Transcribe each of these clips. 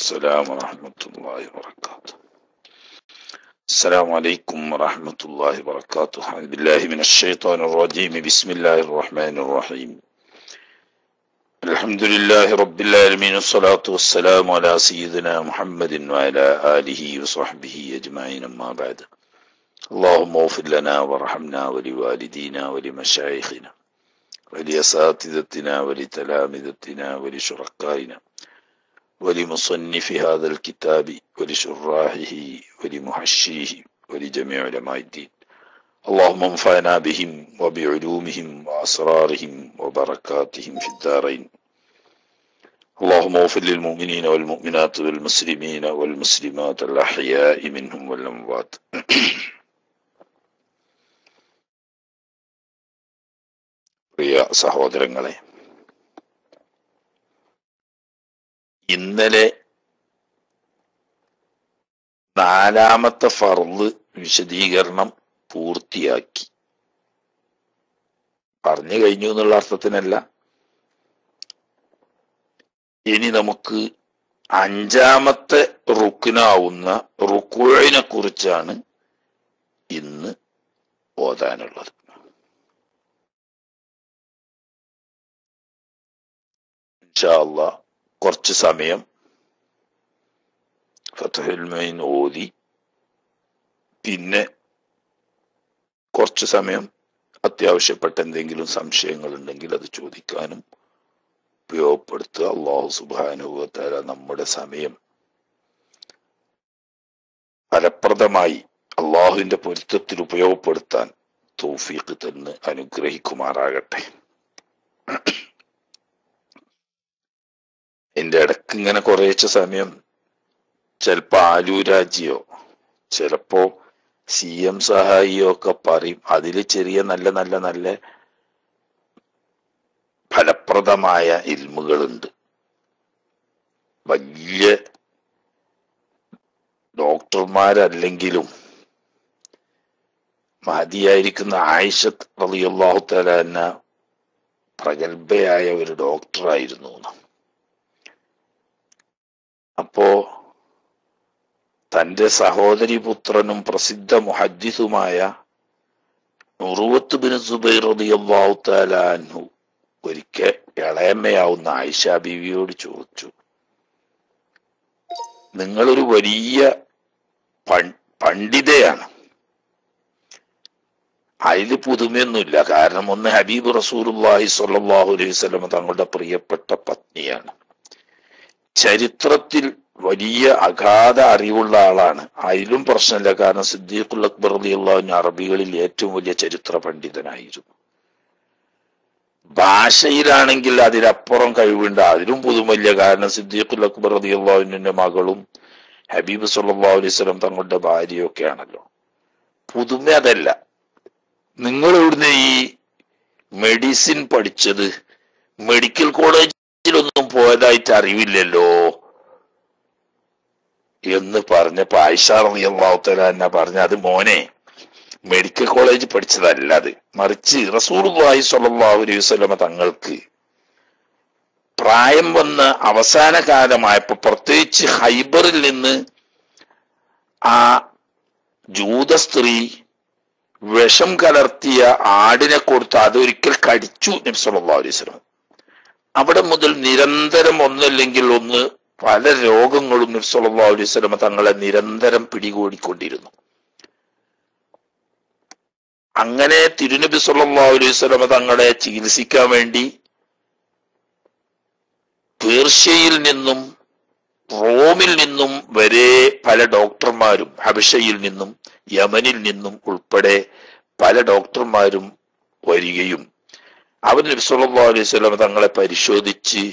السلام ورحمة الله وبركاته السلام عليكم ورحمة الله وبركاته أعوذ بالله من الشيطان الرجيم بسم الله الرحمن الرحيم الحمد لله رب العالمين والصلاة والسلام على سيدنا محمد وعلى آله وصحبه أجمعين أما بعد اللهم اغفر لنا وارحمنا ولوالدينا ولمشايخنا ولأساتذتنا ولتلامذتنا ولشركائنا ولمصنف هذا الكتاب ولشراحه ولمحشيه ولجميع علماء الدين اللهم انفعنا بهم وبعلومهم وأسرارهم وبركاتهم في الدارين اللهم اغفر للمؤمنين والمؤمنات والمسلمين والمسلمات الأحياء منهم والأموات പ്രിയ സഹോദരങ്ങളെ ഇന്നലെ നാലാമത്തെ ഫർള് വിശദീകരണം പൂർത്തിയാക്കി പറഞ്ഞു കഴിഞ്ഞു എന്നുള്ള അർത്ഥത്തിനല്ല ഇനി നമുക്ക് അഞ്ചാമത്തെ റുക്കിനാവുന്ന റുക്കുഴിനെ കുറിച്ചാണ് ഇന്ന് ഓതാനുള്ളത് ഇൻഷാല്ല കുറച്ച് സമയം ഫത്തഹുൽ മൈൻ ഓതി പിന്നെ കുറച്ച് സമയം അത്യാവശ്യപ്പെട്ട എന്തെങ്കിലും സംശയങ്ങൾ ഉണ്ടെങ്കിൽ അത് ചോദിക്കാനും ഉപയോഗപ്പെടുത്തുക അള്ളാഹു സുബാനുഭവത്താല നമ്മുടെ സമയം ഫലപ്രദമായി അള്ളാഹുവിന്റെ പൊരുത്തത്തിൽ ഉപയോഗപ്പെടുത്താൻ തൗഫീഖ് തന്ന് അനുഗ്രഹിക്കുമാറാകട്ടെ എന്റെ ഇടക്ക് ഇങ്ങനെ കുറേച്ച സമയം ചിലപ്പോ ആലൂരാജിയോ ചിലപ്പോ സി എം സഹായിയോ ഒക്കെ പറയും അതിൽ ചെറിയ നല്ല നല്ല നല്ല ഫലപ്രദമായ ഇൽമുകളുണ്ട് വലിയ ഡോക്ടർമാരല്ലെങ്കിലും മതിയായിരിക്കുന്ന ആയിഷത്ത് റളിയല്ലാഹു തആല എന്ന പ്രഗത്ഭയായ ഒരു ഡോക്ടറായിരുന്നു അപ്പോ തന്റെ സഹോദരി പുത്രനും പ്രസിദ്ധ മുഹദ്ദിസുമായ ഉറുവത്ത് ബിൻ സുബൈർ റളിയല്ലാഹു തആല അൻഹു ഒരിക്കൽ ഇളയമ്മയാവുന്ന ആയിഷ ബീവിയോട് ചോദിച്ചു നിങ്ങളൊരു വലിയ പണ്ഡിതയാണ് അതിൽ പുതുമയൊന്നുമില്ല കാരണം ഒന്ന് ഹബീബ് റസൂലുള്ളാഹി സ്വല്ലല്ലാഹു അലൈഹി വസല്ലം തങ്ങളുടെ പ്രിയപ്പെട്ട പത്നിയാണ് ചരിത്രത്തിൽ വലിയ അഗാധ അറിവുള്ള ആളാണ് അതിലും പ്രശ്നമില്ല കാരണം സിദ്ദീഖുൽ അക്ബർ അള്ളാഹു അറബികളിൽ ഏറ്റവും വലിയ ചരിത്ര പണ്ഡിതനായിരുന്നു ഭാഷയിലാണെങ്കിൽ അതിലപ്പുറം കഴിവുണ്ട് അതിലും പുതുമല്ല കാരണം സിദ്ദീഖുൽ അക്ബർ അള്ളാഹുവിന്റെ മകളും ഹബീബ് സല്ലാ അലൈഹി സ്വലം തങ്ങളുടെ ഭാര്യയൊക്കെ ആണല്ലോ പുതുമ അതല്ല നിങ്ങൾ ഇവിടുന്ന് ഈ മെഡിസിൻ പഠിച്ചത് മെഡിക്കൽ കോളേജിലൊന്നും പോയതായിട്ട് അറിവില്ലല്ലോ എന്ന് പറഞ്ഞപ്പോ ആയിഷാറി അള്ളാഹുത്തല എന്നെ പറഞ്ഞ അത് മോനെ മെഡിക്കൽ കോളേജ് പഠിച്ചതല്ല അത് മറിച്ച് റസൂർഹി സ്വല്ലല്ലാഹു അലൈഹി വസല്ലമ തങ്ങൾക്ക് പ്രായം വന്ന അവസാന കാലമായപ്പോ പ്രത്യേകിച്ച് ഹൈബറിൽ നിന്ന് ആ ജൂത സ്ത്രീ വിഷം കലർത്തിയ ആടിനെ കൊടുത്ത് അതൊരിക്കൽ കടിച്ചു നബി സല്ലല്ലാഹു അലൈഹി വസല്ലം അവിടെ മുതൽ നിരന്തരം ഒന്നല്ലെങ്കിൽ ഒന്ന് പല രോഗങ്ങളും നബി സല്ലല്ലാഹു അലൈഹി വസല്ലം തങ്ങളെ നിരന്തരം പിടികൂടിക്കൊണ്ടിരുന്നു അങ്ങനെ തിരുനബി സല്ലല്ലാഹു അലൈഹി വസല്ലം തങ്ങളെ ചികിത്സിക്കാൻ വേണ്ടി പേർഷ്യയിൽ നിന്നും റോമിൽ നിന്നും വരെ പല ഡോക്ടർമാരും ഹബിഷയിൽ നിന്നും യമനിൽ നിന്നും ഉൾപ്പെടെ പല ഡോക്ടർമാരും വരികയും അവർ നബി സല്ലല്ലാഹു അലൈഹി വസല്ലം തങ്ങളെ പരിശോധിച്ച്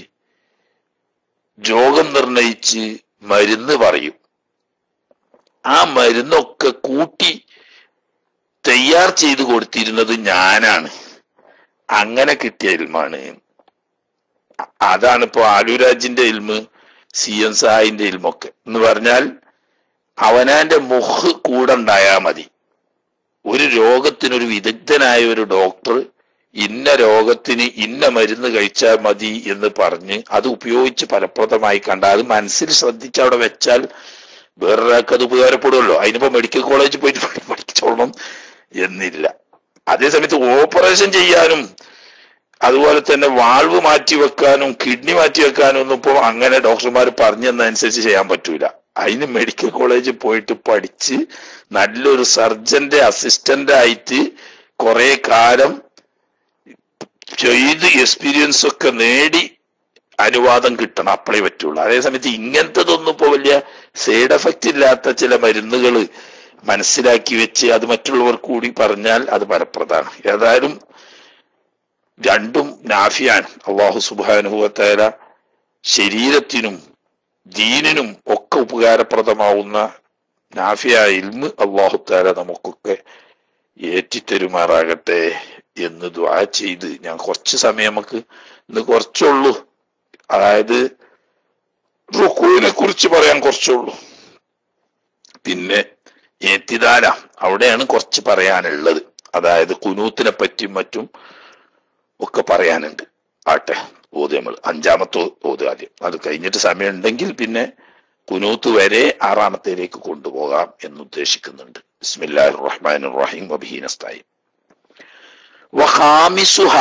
രോഗം നിർണയിച്ച് മരുന്ന് പറയും ആ മരുന്നൊക്കെ കൂട്ടി തയ്യാർ ചെയ്തു കൊടുത്തിരുന്നത് ഞാനാണ് അങ്ങനെ കിട്ടിയ ഇൽമാണ് അതാണ് ഇപ്പോ ആലുരാജിന്റെ ഇൽമ് സി എം സാഹിന്റെ ഇൽമൊക്കെ എന്ന് പറഞ്ഞാൽ അവനാന്റെ മുഖ് കൂടെ ഉണ്ടായാ മതി ഒരു രോഗത്തിനൊരു വിദഗ്ധനായ ഒരു ഡോക്ടർ ഇന്ന രോഗത്തിന് ഇന്ന മരുന്ന് കഴിച്ചാൽ മതി എന്ന് പറഞ്ഞ് അത് ഉപയോഗിച്ച് ഫലപ്രദമായി കണ്ട അത് മനസ്സിൽ ശ്രദ്ധിച്ച് അവിടെ വെച്ചാൽ വേറൊരാൾക്ക് അത് ഉപകാരപ്പെടുമല്ലോ അതിനിപ്പോ മെഡിക്കൽ കോളേജിൽ പോയിട്ട് പഠി- പഠിച്ചോളണം എന്നില്ല അതേസമയത്ത് ഓപ്പറേഷൻ ചെയ്യാനും അതുപോലെ തന്നെ വാൾവ് മാറ്റി വെക്കാനും കിഡ്നി മാറ്റി വെക്കാനും ഒന്നും ഇപ്പോൾ അങ്ങനെ ഡോക്ടർമാർ പറഞ്ഞതനുസരിച്ച് ചെയ്യാൻ പറ്റൂല അതിന് മെഡിക്കൽ കോളേജിൽ പോയിട്ട് പഠിച്ച് നല്ലൊരു സർജന്റെ അസിസ്റ്റന്റ് ആയിട്ട് കുറെ കാലം ചെയ്ത് എക്സ്പീരിയൻസ് ഒക്കെ നേടി അനുവാദം കിട്ടണം അപ്പോഴേ പറ്റുള്ളൂ അതേസമയത്ത് ഇങ്ങനത്തതൊന്നും ഇപ്പൊ വലിയ സൈഡ് എഫക്റ്റ് ഇല്ലാത്ത ചില മരുന്നുകൾ മനസ്സിലാക്കി വെച്ച് അത് മറ്റുള്ളവർക്ക് കൂടി പറഞ്ഞാൽ അത് ഫലപ്രദമാണ് ഏതായാലും രണ്ടും നാഫിയാണ് അള്ളാഹു സുബാനുഭവത്തേല ശരീരത്തിനും ദീനിനും ഒക്കെ ഉപകാരപ്രദമാവുന്ന നാഫിയായ ഇൽമ് അള്ളാഹു താല നമുക്കൊക്കെ ഏറ്റിത്തരുമാറാകട്ടെ എന്ന് ദ്വാ ചെയ്ത് ഞാൻ കുറച്ച് സമയം നമുക്ക് ഇന്ന് കുറച്ചുള്ളൂ അതായത് റുക്കുവിനെ കുറിച്ച് പറയാൻ കുറച്ചുള്ളൂ പിന്നെ ഏത്തിദാല അവിടെയാണ് കുറച്ച് പറയാനുള്ളത് അതായത് കുനൂത്തിനെ പറ്റിയും മറ്റും ഒക്കെ പറയാനുണ്ട് ആട്ടെ ഓത് നമ്മൾ അഞ്ചാമത്തെ ഓത് ആദ്യം അത് കഴിഞ്ഞിട്ട് സമയം ഉണ്ടെങ്കിൽ പിന്നെ കുനൂത്ത് വരെ ആറാമത്തേലേക്ക് കൊണ്ടുപോകാം എന്ന് ഉദ്ദേശിക്കുന്നുണ്ട് ബിസ്മില്ലാഹിർ റഹ്മാനിർ റഹീം വബീനസ്തായി വഹാമിസുഹ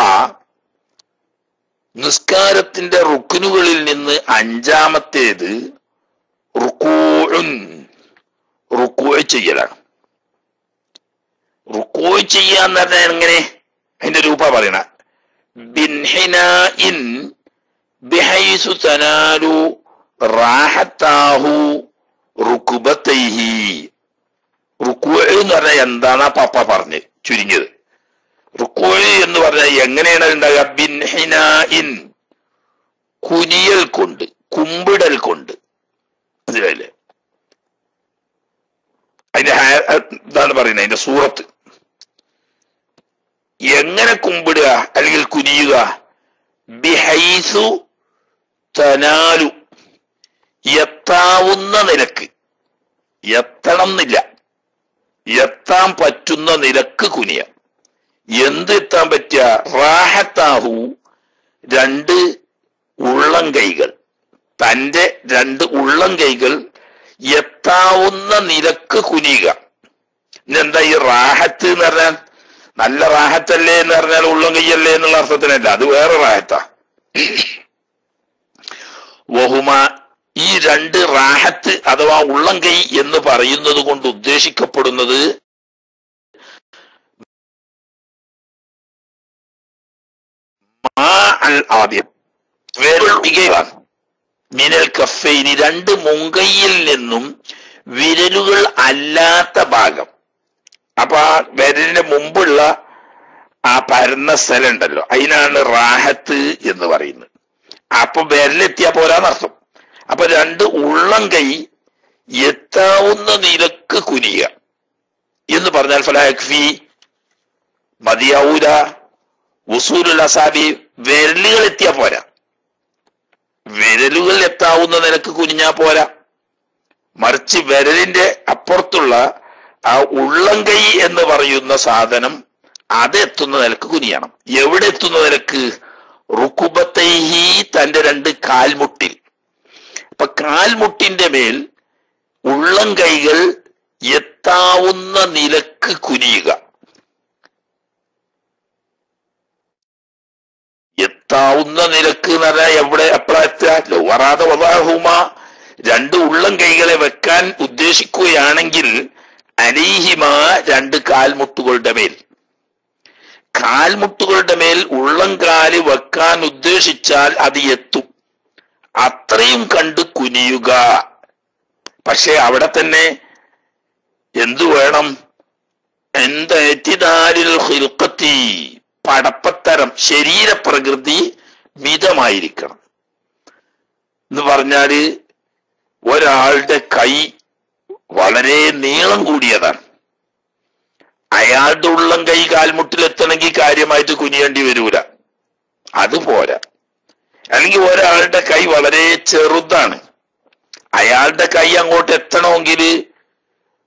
നിസ്കാരത്തിന്റെ റുക്കുനുകളിൽ നിന്ന് അഞ്ചാമത്തേത് റുക്കൂഉൻ റുക്കൂ ചെയ്യലാണ് റുക്കൂ ചെയ്യാന്ന് പറഞ്ഞാൽ എങ്ങനെ അതിന്റെ രൂപ പറയണ ബിൻഹിനായിൻ ബിഹൈസു തനാലു റാഹത്താഹു റുക്കുബത്തൈഹി റുക്കൂ എന്ന് പറഞ്ഞാൽ എന്താണ് ആ പപ്പ പറഞ്ഞ് ചുരുങ്ങിയത് റുക്കൂ എന്ന് പറഞ്ഞാൽ എങ്ങനെയാണ് അത് ഉണ്ടാകുക ബിൻഹിനായിൻ കുനിയൽ കൊണ്ട് കുമ്പിടൽ കൊണ്ട് മനസ്സിലായില്ലേ അതിന്റെ ഹാ- ഇതാണ് പറയുന്നത് അതിന്റെ സൂറത്ത് എങ്ങനെ കുമ്പിടുക അല്ലെങ്കിൽ കുനിയുക ബിഹൈസു തനാലു എത്താവുന്ന നിലക്ക് എത്തണം എന്നില്ല എത്താൻ പറ്റുന്ന നിലക്ക് കുനിയ എന്ത് എത്താൻ പറ്റുക റാഹത്താഹു രണ്ട് ഉള്ളം കൈകൾ തന്റെ രണ്ട് ഉള്ളം കൈകൾ എത്താവുന്ന നിലക്ക് കുനിയുക ഇന്നെന്താ ഈ റാഹത്ത് എന്ന് പറഞ്ഞാൽ നല്ല റാഹത്തല്ലേ എന്ന് പറഞ്ഞാൽ ഉള്ളം കൈയല്ലേ എന്നുള്ള അർത്ഥത്തിനല്ല അത് വേറെ റാഹത്താ വഹുമ ഈ രണ്ട് റാഹത്ത് അഥവാ ഉള്ളം കൈ എന്ന് പറയുന്നത് കൊണ്ട് ഉദ്ദേശിക്കപ്പെടുന്നത് മാ അൽ ആദ്യം വേറൊഴികയാണ് മിനൽ കഫൈനി രണ്ട് മുങ്കയിൽ നിന്നും വിരലുകൾ അല്ലാത്ത ഭാഗം അപ്പൊ ആ വിരലിന്റെ മുമ്പുള്ള ആ പരന്ന സ്ഥലം ഉണ്ടല്ലോ അതിനാണ് റാഹത്ത് എന്ന് പറയുന്നത് അപ്പൊ വിരലെത്തിയാ പോരാന്നർത്ഥം അപ്പൊ രണ്ട് ഉള്ളം കൈ എത്താവുന്ന നിലക്ക് കുനിയുക എന്ന് പറഞ്ഞാൽ ഫലാഖ്ഫി മതിയാവൂല ഉസൂലുൽ അസാബി വിരലുകൾ എത്തിയാ പോരാ വിരലുകൾ എത്താവുന്ന നിലക്ക് കുനിഞ്ഞാ പോരാ മറിച്ച് വിരലിന്റെ അപ്പുറത്തുള്ള ആ ഉള്ളംകൈ എന്ന് പറയുന്ന സാധനം അത് എത്തുന്ന നിലക്ക് കുനിയണം എവിടെ എത്തുന്ന നിലക്ക് റുക്കുബത്തൈഹി തന്റെ രണ്ട് കാൽമുട്ടിൽ അപ്പൊ കാൽമുട്ടിന്റെ മേൽ ഉള്ളം കൈകൾ എത്താവുന്ന നിലക്ക് കുനിയുക എത്താവുന്ന നിലക്ക് എന്ന് പറഞ്ഞാൽ എവിടെ എപ്പോഴാ എത്തുക ലോവറാതെ വതാഹുമ രണ്ട് ഉള്ളം കൈകളെ വെക്കാൻ ഉദ്ദേശിക്കുകയാണെങ്കിൽ അലീഹിമ രണ്ട് കാൽമുട്ടുകളുടെ മേൽ കാൽമുട്ടുകളുടെ മേൽ ഉള്ളം കാല് വെക്കാൻ ഉദ്ദേശിച്ചാൽ അത് എത്തും അത്രയും കണ്ട് കുനിയുക പക്ഷെ അവിടെ തന്നെ എന്തു വേണം എന്തേറ്റിദാരിൽ ഹിൽക്കത്തി പടപ്പത്തരം ശരീരപ്രകൃതി മിതമായിരിക്കണം എന്ന് പറഞ്ഞാല് ഒരാളുടെ കൈ വളരെ നീളം കൂടിയതാണ് അയാളുടെ ഉള്ളം കൈ കാൽമുട്ടിലെത്തണമെങ്കിൽ കാര്യമായിട്ട് കുനിയേണ്ടി വരൂല അത് പോരാ അല്ലെങ്കിൽ ഒരാളുടെ കൈ വളരെ ചെറുതാണ് അയാളുടെ കൈ അങ്ങോട്ട് എത്തണമെങ്കിൽ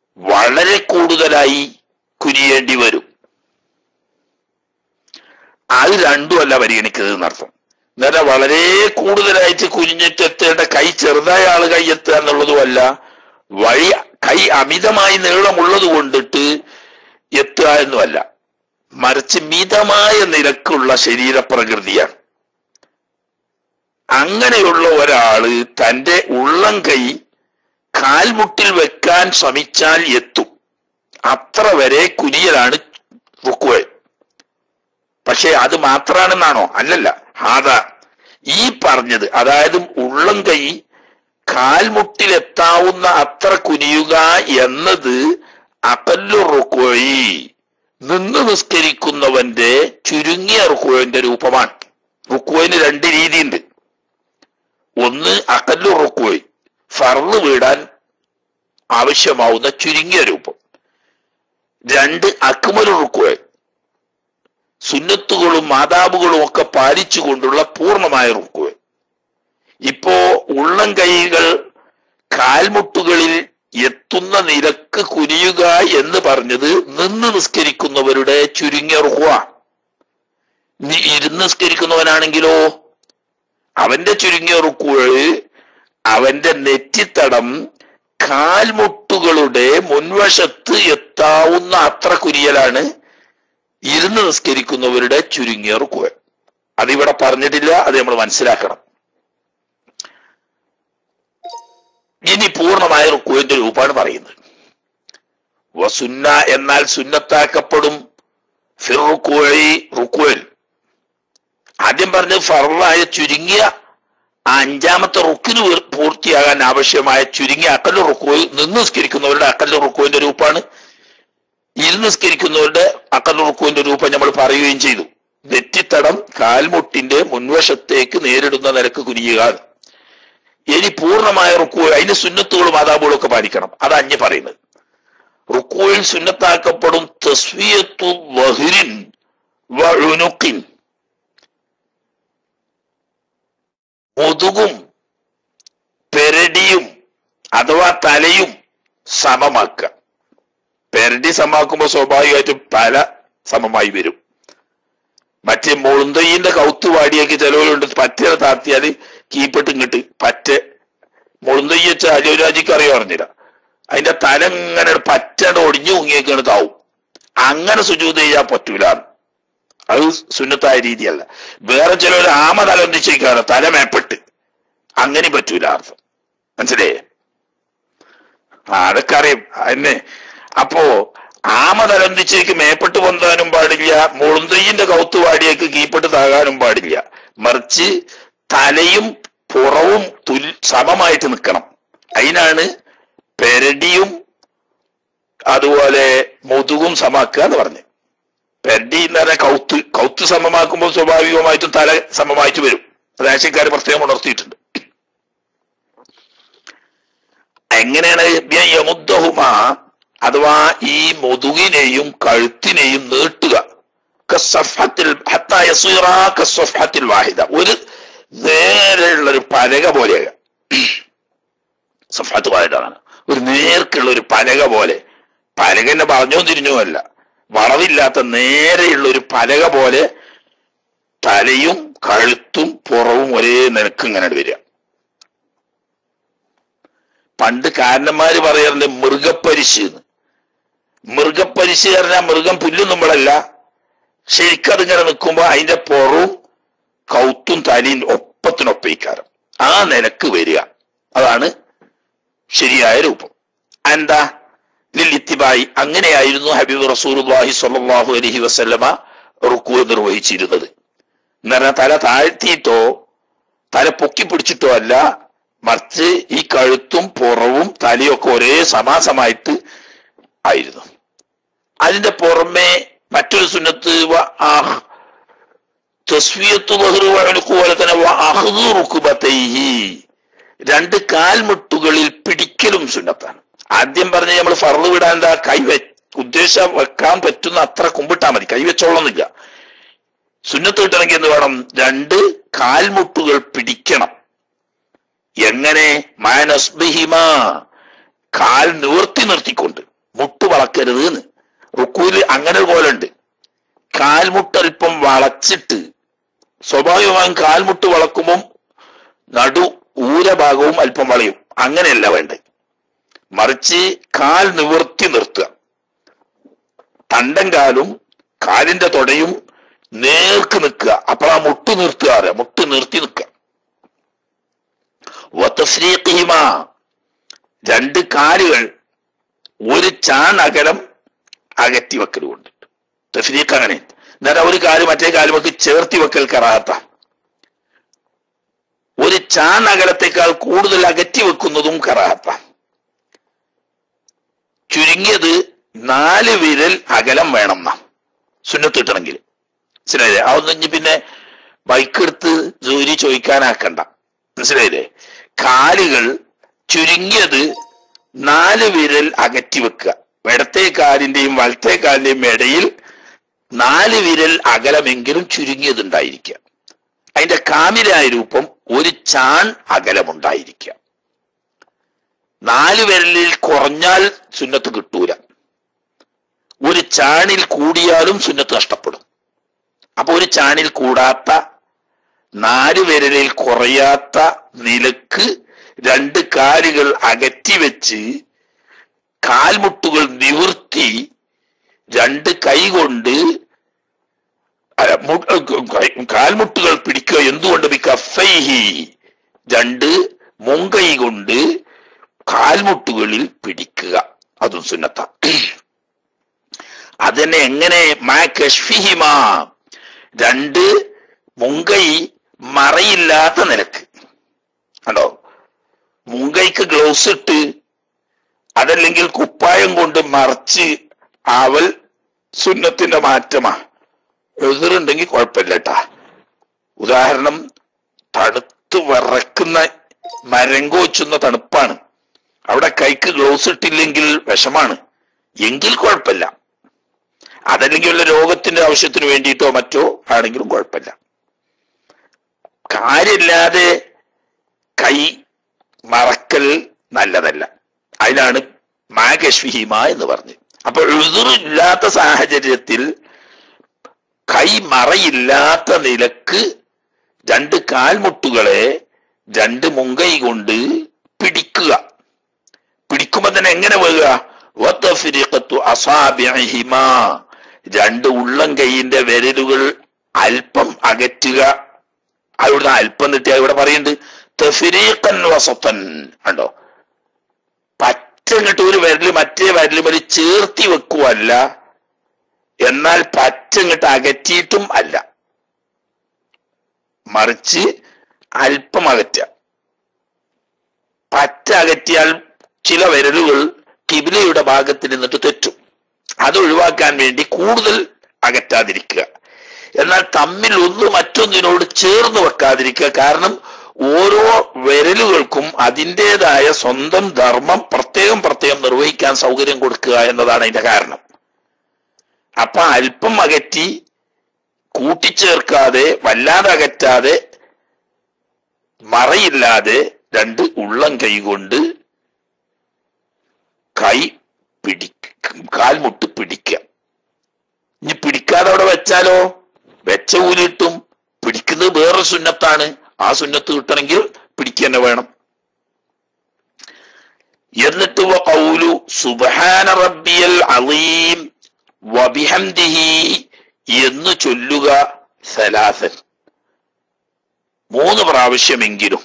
വളരെ കൂടുതലായി കുനിയേണ്ടി വരും അത് രണ്ടുമല്ല പരിഗണിക്കുന്നത് എന്നർത്ഥം നേരെ വളരെ കൂടുതലായിട്ട് കുനിഞ്ഞിട്ടെത്തേണ്ട കൈ ചെറുതായ ആള് കൈ എത്തുക എന്നുള്ളതുമല്ല വഴി കൈ അമിതമായി നീളമുള്ളത് കൊണ്ടിട്ട് എത്തുക എന്നുമല്ല മറിച്ച് മിതമായ നിരക്കുള്ള ശരീരപ്രകൃതിയാണ് അങ്ങനെയുള്ള ഒരാള് തന്റെ ഉള്ളം കൈ കാൽമുട്ടിൽ വെക്കാൻ ശ്രമിച്ചാൽ എത്തും അത്ര വരെ കുനിയലാണ് റുക്കുവ പക്ഷെ അത് മാത്രാണെന്നാണോ അല്ലല്ല ഹാദാ ഈ പറഞ്ഞത് അതായത് ഉള്ളം കൈ കാൽമുട്ടിലെത്താവുന്ന അത്ര കുനിയുക എന്നത് അകല്ലു റുക്കോയി നിന്ന് നിസ്കരിക്കുന്നവന്റെ ചുരുങ്ങിയ റുക്കോയിന്റെ രൂപമാണ് റുക്കോയിന് രണ്ട് രീതിയുണ്ട് ഒന്ന് അകല്ലു റുക്കോയ് ഫർന്ന് വീടാൻ ആവശ്യമാവുന്ന ചുരുങ്ങിയ രൂപം രണ്ട് അക്മലു റുക്കോയ് സുന്നത്തുകളും മാതാബുകളും ഒക്കെ പാലിച്ചുകൊണ്ടുള്ള പൂർണ്ണമായ റുക്കോയ് ഇപ്പോ ഉള്ളം കൈകൾ കാൽമുട്ടുകളിൽ എത്തുന്ന നിരക്ക് കുനിയുക എന്ന് പറഞ്ഞത് നിന്ന് നിസ്കരിക്കുന്നവരുടെ ചുരുങ്ങിയ റുഹ ഇരുന്ന് നിസ്കരിക്കുന്നവനാണെങ്കിലോ അവന്റെ ചുരുങ്ങിയ റുക്കുകള് അവന്റെ നെറ്റിത്തടം കാൽമുട്ടുകളുടെ മുൻവശത്ത് എത്താവുന്ന അത്ര കുരിയലാണ് ഇരുന്ന് നിസ്കരിക്കുന്നവരുടെ ചുരുങ്ങിയ റുക്കുകൾ അതിവിടെ പറഞ്ഞിട്ടില്ല അത് നമ്മൾ മനസ്സിലാക്കണം ഇനി പൂർണ്ണമായ റുക്കുവിന്റെ രൂപമാണ് പറയുന്നത് വസുന്ന എന്നാൽ സുന്നത്താക്കപ്പെടും ഫിറുക്കുഴി റുക്കുവൽ ആദ്യം പറഞ്ഞ ഫറലായ ചുരുങ്ങിയ ആ അഞ്ചാമത്തെ റുക്കിന് വീർ- പൂർത്തിയാകാൻ ആവശ്യമായ ചുരുങ്ങിയ അക്കല് റുക്കുവിൽ നിന്ന് നിസ്കരിക്കുന്നവരുടെ അക്കല് റുക്കുവിന്റെ രൂപമാണ് ഇരുന്ന് നിസ്കരിക്കുന്നവരുടെ അക്കല് റുക്കുവിന്റെ രൂപം നമ്മൾ പറയുകയും ചെയ്തു നെറ്റിത്തടം കാൽമുട്ടിന്റെ മുൻവശത്തേക്ക് നേരിടുന്ന നിരക്ക് കുനിയുക ഇനി പൂർണ്ണമായ റുക്കു അതിന് സുന്നത്തുകളും ആദാബുകളും ഒക്കെ പാലിക്കണം അത് അഞ്ഞ് പറയുന്നത് റുക്കുവിൽ സുന്നത്താക്കപ്പെടും തസ്വിയത്തു വഹിരിൻ വഴുനുക്കിൻ മുതുകും പെരടിയും അഥവാ തലയും സമമാക്കുക പെരടി സമമാക്കുമ്പോൾ സ്വാഭാവികമായിട്ടും തല സമമായി വരും മറ്റേ മുളുന്തയ്യന്റെ കൗത്ത് വാടിയൊക്കെ ചിലവരുണ്ട് പറ്റ താത്തിയാൽ കീപ്പിട്ട് ഇങ്ങോട്ട് പറ്റ മുളുന്തയ്യ വെച്ച അജയരാജിക്ക് അറിയോ അറിഞ്ഞില്ല അതിന്റെ തല ഇങ്ങനെ പറ്റാണ്ട് ഒടിഞ്ഞു മുങ്ങിയേക്കാണ് താവും അങ്ങനെ സുജൂത് ചെയ്യാൻ പറ്റൂല അത് സുന്നത്തായ രീതിയല്ല വേറെ ചിലർ ആമ തലൊന്നിച്ചേക്കാണ് തല മേപ്പെട്ട് അങ്ങനെ പറ്റൂല അർത്ഥം മനസ്സിലായേ ആ, അതൊക്കെ അറിയും എന്നെ അപ്പോ ആമ തലന്തിച്ചേക്ക് മേപ്പെട്ട് പൊന്താനും പാടില്ല മുളുന്തയ്യന്റെ കൗത്തുവാടിയേക്ക് കീപ്പെട്ട് താകാനും പാടില്ല മറിച്ച് തലയും പുറവും തുൽ സമമായിട്ട് നിൽക്കണം അതിനാണ് പെരടിയും അതുപോലെ മുതുകും സമാക്കുക എന്ന് പറഞ്ഞു പെരടി എന്ന് പറഞ്ഞാൽ കൗത്ത് കൗത്ത് സമമാക്കുമ്പോൾ സ്വാഭാവികമായിട്ടും തല സമമായിട്ട് വരും അത് ആശയക്കാർ പ്രത്യേകം ഉണർത്തിയിട്ടുണ്ട് എങ്ങനെയാണ് യമുദ്ദഹുമ അഥവാ ഈ മുതുകിനെയും കഴുത്തിനെയും നീട്ടുക കസ്സഫത്തിൽ ഹത്താ യസീറ കസ്സഫത്തിൽ വാഹിദ ഒരു നേരെയുള്ള ഒരു പലക പോലെയാക സഫാത്ത് വാഹിദാണ് ഒരു നേർക്കുള്ള ഒരു പലക പോലെ പലകന്നെ പറഞ്ഞോ തിരിഞ്ഞോ അല്ല വളവില്ലാത്ത നേരെയുള്ള ഒരു പലക പോലെ തലയും കഴുത്തും പുറവും ഒരേ നിരക്ക് ഇങ്ങനെ വരിക പണ്ട് കാരണന്മാര് പറയാറുണ്ട് മൃഗപ്പരിശ് എന്ന് മൃഗപ്പരിശ് പറഞ്ഞാൽ മൃഗം പുല്ലുന്നുമ്പോഴല്ല ശരിക്കും അതിങ്ങനെ നിൽക്കുമ്പോ അതിന്റെ പുറവും കൗത്തും തലയും ഒപ്പത്തിനൊപ്പയിക്കാരം ആ നിലക്ക് വരിക അതാണ് ശരിയായ രൂപം എന്താ ലില്ലിത്തിബായി അങ്ങനെയായിരുന്നു ഹബീബ് റസൂലുള്ളാഹി സ്വല്ലല്ലാഹു അലൈഹി വസല്ലമ റുക്കു നിർവഹിച്ചിരുന്നത് എന്ന് പറഞ്ഞാൽ തല താഴ്ത്തിയിട്ടോ തല പൊക്കി പിടിച്ചിട്ടോ അല്ല മറിച്ച് ഈ കഴുത്തും പുറവും തലയൊക്കെ ഒരേ സമാസമായിട്ട് ആയിരുന്നു അതിന്റെ പുറമെ മറ്റൊരു സുന്നത്ത് വ ആഹ് തസ്വിയത്തു ബഹ്റു വഅനുഖു പോലെ തന്നെ വ അഹ്ദു റുക്ബതൈഹി രണ്ട് കാൽമുട്ടുകളിൽ പിടിക്കലും സുന്നത്താണ് ആദ്യം പറഞ്ഞ നമ്മൾ ഫർള് വിടാൻ എന്താ കൈ വെ ഉദ്ദേശ വെക്കാൻ പറ്റുന്ന അത്ര കുമ്പിട്ടാ മതി കൈ വെച്ചോളന്നില്ല സുന്നത്ത് കിട്ടണമെങ്കിൽ എന്ത് വേണം രണ്ട് കാൽമുട്ടുകൾ പിടിക്കണം എങ്ങനെ മാനസ്ബിഹിമ കാൽ നിവർത്തി നിർത്തിക്കൊണ്ട് മുട്ട് വളക്കരുത് എന്ന് റുക്കൂല് അങ്ങനെ പോലെ ഉണ്ട് കാൽമുട്ടൽപ്പം വളച്ചിട്ട് സ്വാഭാവികമായും കാൽമുട്ട് വളക്കുമ്പം നടു ഊരഭാഗവും അല്പം വളയും അങ്ങനെയല്ല വേണ്ടത് മറിച്ച് കാൽ നിവർത്തി നിർത്തുക തണ്ടൻ കാലും കാലിന്റെ തൊടയും നേർക്ക് നിൽക്കുക അപ്പോൾ ആ മുട്ട് നിർത്തുക അറിയാം മുട്ട് നിർത്തി നിൽക്കുക വത്തശ്രീഖിമ രണ്ട് കാലുകൾ ഒരു ചാൺ അകലം അകറ്റി വെക്കൽ കൊണ്ട് തഫ്രീഖ് അങ്ങനെ എന്നിട്ട് ഒരു കാല് മറ്റേ കാലുമൊക്കെ ചേർത്തി വെക്കൽ കറാത്ത ഒരു ചാൺ അകലത്തേക്കാൾ കൂടുതൽ അകറ്റി വെക്കുന്നതും കറാത്ത ചുരുങ്ങിയത് നാല് വിരൽ അകലം വേണം നാം സുന്നത്ത് കിട്ടണമെങ്കിൽ മനസ്സിലായില്ലേ അതൊന്നും ഇനി പിന്നെ ബൈക്ക് എടുത്ത് ജോലി ചോദിക്കാനാക്കണ്ട മനസ്സിലായില്ലേ കാലുകൾ ചുരുങ്ങിയത് നാല് വിരൽ അകറ്റി വെക്കുക ഇടത്തെ കാലിന്റെയും വലത്തെ കാലിന്റെയും ഇടയിൽ നാല് വിരൽ അകലമെങ്കിലും ചുരുങ്ങിയതുണ്ടായിരിക്കുക അതിന്റെ കാമിലായ രൂപം ഒരു ചാൺ അകലമുണ്ടായിരിക്കുക നാല് വിരലിൽ കുറഞ്ഞാൽ സുന്നത്ത് കിട്ടൂല ഒരു ചാണിൽ കൂടിയാലും സുന്നത്ത് നഷ്ടപ്പെടും അപ്പൊ ഒരു ചാണിൽ കൂടാത്ത നാല് വിരലിൽ കുറയാത്ത നിലക്ക് രണ്ട് കാലുകൾ അകറ്റി വെച്ച് കാൽമുട്ടുകൾ നിവർത്തി രണ്ട് കൈ കൊണ്ട് അല്ല, മു- കൈ- കാൽമുട്ടുകൾ പിടിക്കുക എന്തുകൊണ്ട് ബിക്കഫൈഹി രണ്ട് മുങ്കൈ കൊണ്ട് കാൽമുട്ടുകളിൽ പിടിക്കുക അതും സുന്നത്ത അതിനെ എങ്ങനെ മാ കഷ്ഫിഹിമ രണ്ട് മുങ്കൈ മറയില്ലാത്ത നിലക്ക് കണ്ടോ മുങ്കൈക്ക് ഗ്ലൗസ് ഇട്ട് അതല്ലെങ്കിൽ കുപ്പായം കൊണ്ട് മറച്ച് ആവൽ സുന്നത്തിന്റെ മാറ്റമാ എതിരുണ്ടെങ്കിൽ കുഴപ്പമില്ല കേട്ടാ ഉദാഹരണം തണുത്ത് വിറക്കുന്ന മരം കോച്ചുന്ന തണുപ്പാണ് അവിടെ കൈക്ക് ഗ്ലൗസ് ഇട്ടില്ലെങ്കിൽ വിഷമാണ് എങ്കിൽ കുഴപ്പമില്ല അതല്ലെങ്കിൽ വല്ല രോഗത്തിന്റെ ആവശ്യത്തിന് വേണ്ടിയിട്ടോ മറ്റോ ആണെങ്കിലും കുഴപ്പമില്ല കാര്യമില്ലാതെ കൈ മറക്കൽ നല്ലതല്ല അതിനാണ് മാകശ്വിഹിമ എന്ന് പറഞ്ഞ് അപ്പൊ എതിറില്ലാത്ത സാഹചര്യത്തിൽ കൈ മറയില്ലാത്ത നിലക്ക് രണ്ട് കാൽമുട്ടുകളെ രണ്ട് മുങ്കൈ കൊണ്ട് പിടിക്കുക പിടിക്കുമ്പോ തന്നെ എങ്ങനെ വീഴുക വത്തഫിരിഖത്തു അസാബിഹിമ രണ്ട് ഉള്ളം കൈയിന്റെ വിരലുകൾ അല്പം അകറ്റുക അവിടുന്ന് അല്പം നിട്ടിയ ഇവിടെ പറയുന്നുണ്ട് തഫിരീഖൻ വസത്തൻ കണ്ടോ പച്ചങ്ങിട്ട് ഒരു വിരല് മറ്റേ വിരല് വരെ ചേർത്തി വെക്കുവല്ല എന്നാൽ പച്ചങ്ങിട്ട് അകറ്റിയിട്ടും അല്ല മറിച്ച് അല്പം അകറ്റുക പറ്റ അകറ്റിയാൽ ചില വിരലുകൾ കിബിലയുടെ ഭാഗത്ത് നിന്നിട്ട് തെറ്റും അത് ഒഴിവാക്കാൻ വേണ്ടി കൂടുതൽ അകറ്റാതിരിക്കുക എന്നാൽ തമ്മിൽ ഒന്ന് മറ്റൊന്നിനോട് ചേർന്ന് വെക്കാതിരിക്കുക കാരണം ഓരോ വിരലുകൾക്കും അതിൻ്റെതായ സ്വന്തം ധർമ്മം പ്രത്യേകം പ്രത്യേകം നിർവഹിക്കാൻ സൗകര്യം കൊടുക്കുക എന്നതാണ് അതിന്റെ കാരണം അപ്പൊ അല്പം അകറ്റി കൂട്ടിച്ചേർക്കാതെ വല്ലാതെ അകറ്റാതെ മറയില്ലാതെ രണ്ട് ഉള്ളം കൈ കൊണ്ട് കൈ പിടിക്ക കാൽമുട്ട് പിടിക്കുക ഇനി പിടിക്കാതെ അവിടെ വെച്ചാലോ വെച്ച ഊലിട്ടും പിടിക്കുന്നത് വേറൊരു സുന്നത്താണ് ആ സുന്നത്ത് കിട്ടണമെങ്കിൽ പിടിക്കുക തന്നെ വേണം എന്നിട്ട് വ ഖൗലു സുബ്ഹാന റബ്ബിയൽ അളീം വബിഹംദിഹി എന്ന് ചൊല്ലുക സലാസൻ മൂന്ന് പ്രാവശ്യമെങ്കിലും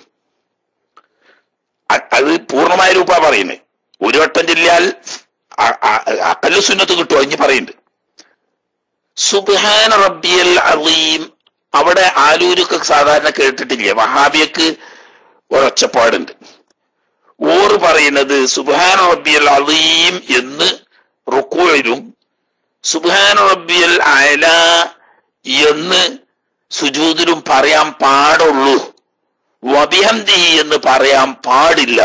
അ- അത് പൂർണ്ണമായ രൂപ പറയുന്നത് ഒരു വട്ടം ചൊല്ലിയാൽ അ- അ- അക്കല്ല് സുന്നത്ത് കിട്ടുമോ ഇനി പറയുന്നുണ്ട് സുബ്ഹാന റബ്ബിയൽ അളീം അവിടെ ആലൂരൊക്കെ സാധാരണ കേട്ടിട്ടില്ലേ വഹാബിയക്ക് ഒരൊച്ചപ്പാടുണ്ട് ഓറ് പറയുന്നത് സുബ്ഹാന റബ്ബിയൽ അളീം എന്ന് റുക്കോയിലും സുബ്ഹാന റബ്ബിയൽ അയല എന്ന് സുജൂദിലും പറയാൻ പാടുള്ളൂ വബിഹംദി എന്ന് പറയാൻ പാടില്ല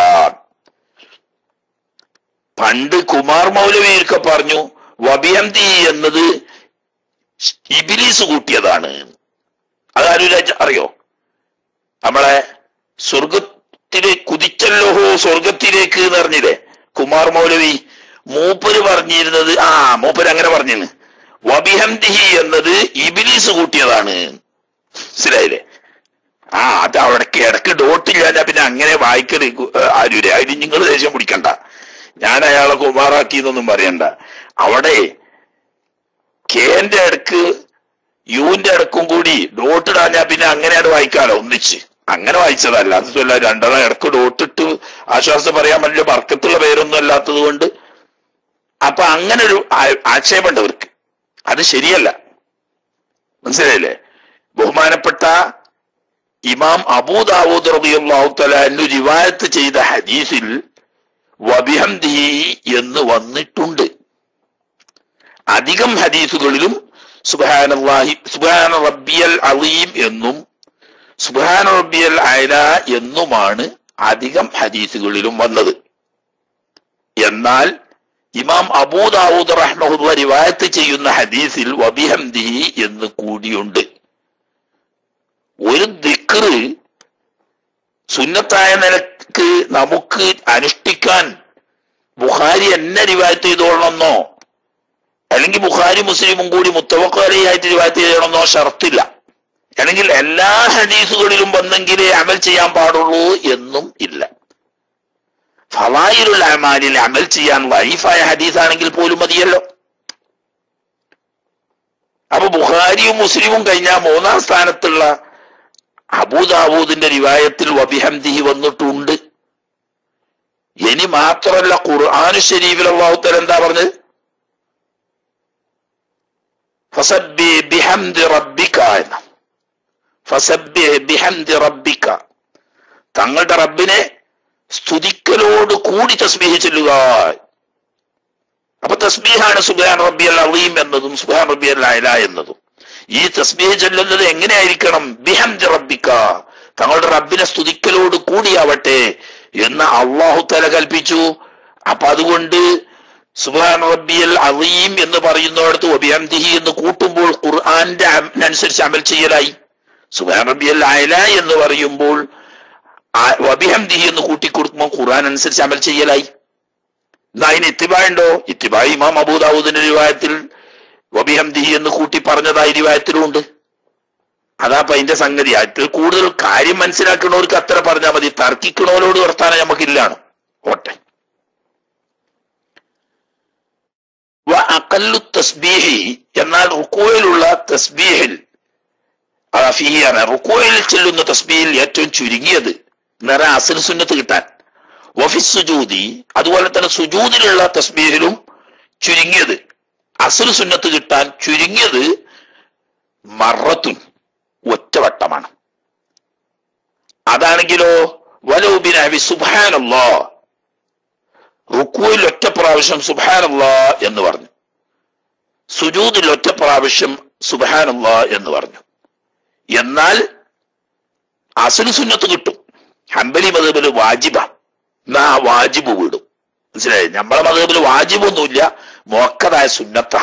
പണ്ട് കുമാർ മൗലവിയൊക്കെ പറഞ്ഞു വബിഹംദി എന്നത് ഇബിലീസ് കൂട്ടിയതാണ് അതാരും അറിയോ നമ്മളെ സ്വർഗത്തിലേക്ക് കുതിച്ചല്ലോഹോ സ്വർഗത്തിലേക്ക് എന്ന് പറഞ്ഞില്ലേ കുമാർ മൗലവി മൂപ്പര് പറഞ്ഞിരുന്നത് ആ മൂപ്പര് അങ്ങനെ പറഞ്ഞിരുന്നു വബിഹംദിഹി എന്നത് ഇബിലീസ് കൂട്ടിയതാണ് മനസ്സിലായില്ലേ ആ അത് അവിടേക്ക് ഇടക്ക് ഡോട്ടില്ല പിന്നെ അങ്ങനെ വായിക്കല് ആരൂരെ അതിന് നിങ്ങൾ ദേഷ്യം പിടിക്കണ്ട ഞാൻ അയാളെ കുമാറാക്കി എന്നൊന്നും പറയണ്ട അവിടെ കേന്റെ അടുക്ക് യുവിന്റെ അടുക്കും കൂടി ഡോട്ട് ഇടാഞ്ഞാ പിന്നെ അങ്ങനെയാണ് വായിക്കാലോ ഒന്നിച്ച് അങ്ങനെ വായിച്ചതല്ല അതല്ല രണ്ടെണ്ണം ഇടക്ക് ഡോട്ടിട്ട് ആശ്വാസം പറയാൻ വലിയ വർക്കത്തുള്ള പേരൊന്നും അല്ലാത്തത് കൊണ്ട് അപ്പൊ അങ്ങനെ ഒരു ആ- ആക്ഷേപമുണ്ട് അവർക്ക് അത് ശരിയല്ല മനസ്സിലായില്ലേ ബഹുമാനപ്പെട്ട ഇമാം അബൂദാവൂദ് റളിയല്ലാഹു തആല അൻഹു റിവായത്ത് ചെയ്ത ഹദീസിൽ വബിഹംദി എന്ന് വന്നിട്ടുണ്ട് അധികം ഹദീസുകളിലും സുബ്ഹാനല്ലാഹി സുബ്ഹാന റബ്ബിയൽ അലീം എന്നും സുബ്ഹാന റബ്ബിയൽ അല എന്നുമാണ് അധികം ഹദീസുകളിലും വന്നത് എന്നാൽ ഇമാം അബൂദാവൂദ് റഹ്മഹുല്ല റിവായത്ത് ചെയ്യുന്ന ഹദീസിൽ വബിഹംദിഹി എന്ന് കൂടിയുണ്ട് ഒരു ദിക്റ് സുന്നത്തായ നിലക്ക് നമുക്ക് അനുഷ്ഠിക്കാൻ ബുഖാരി എന്നെ റിവായത്ത് ചെയ്തോളണമെന്നോ അല്ലെങ്കിൽ ബുഖാരി മുസ്ലിമും കൂടി മുത്തവക്കലയായിട്ട് റിവായത്ത് ചെയ്യണമെന്നോ ഷർത്തില്ല അല്ലെങ്കിൽ എല്ലാ ഹദീസുകളിലും വന്നെങ്കിലേ അമൽ ചെയ്യാൻ പാടുള്ളൂ എന്നും ഇല്ല ഫലായിലുള്ള അമാലിൽ അമൽ ചെയ്യാൻ വൈഫായ ഹദീസാണെങ്കിൽ പോലും മതിയല്ലോ അപ്പൊ ബുഖാരിയും മുസ്ലിമും കഴിഞ്ഞാൽ മൂന്നാം സ്ഥാനത്തുള്ള അബൂദാബൂദിന്റെ റിവായത്തിൽ വബിഹംദിഹി വന്നിട്ടുണ്ട് ഇനി മാത്രമല്ല ഖുർആാനു ഷരീഫിൽ അള്ളാഹുത്തൽ എന്താ പറഞ്ഞത് ഫസബ്ബി ബിഹംദി റബ്ബിക എന്ന ഫസബ്ബി ബിഹംദി റബ്ബിക തങ്ങളുടെ റബ്ബിനെ സ്തുതിക്കലോട് കൂടി തസ്ബീഹ് ചൊല്ലുക അപ്പൊ തസ്ബീഹാണ് സുബാൻ റബ്ബി അൽ അലീം എന്നതും സുബാൻ റബ്ബി അൽ അല എന്നതും ഈ തസ്ബീഹ് ചൊല്ലുന്നത് എങ്ങനെയായിരിക്കണം ബിഹംദി റബ്ബിക തങ്ങളുടെ റബ്ബിനെ സ്തുതിക്കലോട് കൂടിയാവട്ടെ എന്ന് അള്ളാഹു തല കൽപ്പിച്ചു അപ്പൊ അതുകൊണ്ട് സുബാൻ റബ്ബിയൽ അലീം എന്ന് പറയുന്നിടത്ത് ഒബിഹംദിഹി എന്ന് കൂട്ടുമ്പോൾ ഖുർആന്റെ അനുസരിച്ച് അമൽ ചെയ്യലായി സുബാൻ റബ്ബിയൽ അയല എന്ന് പറയുമ്പോൾ വബിഹംദിഹി എന്ന് കൂട്ടിക്കൊടുക്കുമ്പോൾ ഖുർആൻ അനുസരിച്ച് അമൽ ചെയ്യലായി എന്നാ അതിന് ഇത്തിബായുണ്ടോ ഇത്തിബായി ഇമാം അബൂദാവൂദിന്റെ രൂപത്തിൽ വബിഹംദിഹി എന്ന് കൂട്ടി പറഞ്ഞതായി രൂപത്തിലുണ്ട് അതാപ്പ അതിന്റെ സംഗതി അതിൽ കൂടുതൽ കാര്യം മനസ്സിലാക്കുന്നവർക്ക് അത്ര പറഞ്ഞാൽ മതി തർക്കിക്കണവരോട് വർത്താനം നമുക്കില്ലാണ് ഓട്ടെ വ അക്കല്ലു തസ്ബീഹി എന്നാൽ റുക്കോയിലുള്ള തസ്ബീഹിൽ ഫിഹിയാണ് റുക്കോയിൽ ചെല്ലുന്ന തസ്ബീഹിൽ ഏറ്റവും ചുരുങ്ങിയത് നിറ അസൽ സുന്നത്ത് കിട്ടാൻ വഫിസ് സുജൂദി അതുപോലെ തന്നെ സുജൂദിലുള്ള തസ്ബീഹിലും ചുരുങ്ങിയത് അസൽ സുന്നത്ത് കിട്ടാൻ ചുരുങ്ങിയത് മറത്തുൻ ഒറ്റവട്ടമാണ് അതാണെങ്കിലോ വലൂബിനബി സുബാനല്ലോ റുക്കുവിൽ ഒറ്റ പ്രാവശ്യം സുബാനല്ലാ എന്ന് പറഞ്ഞു സുജൂദിൽ ഒറ്റ പ്രാവശ്യം സുബാനല്ലാ എന്ന് പറഞ്ഞു എന്നാൽ അസുല് സുന്നത്ത് കിട്ടും ഹംബലി മതബില് വാജിബ എന്നാ ആ വാജിബ് വിടും മനസ്സിലായി നമ്മളെ മതബില് വാജിബൊന്നുമില്ല മോക്കതായ സുന്നത്ത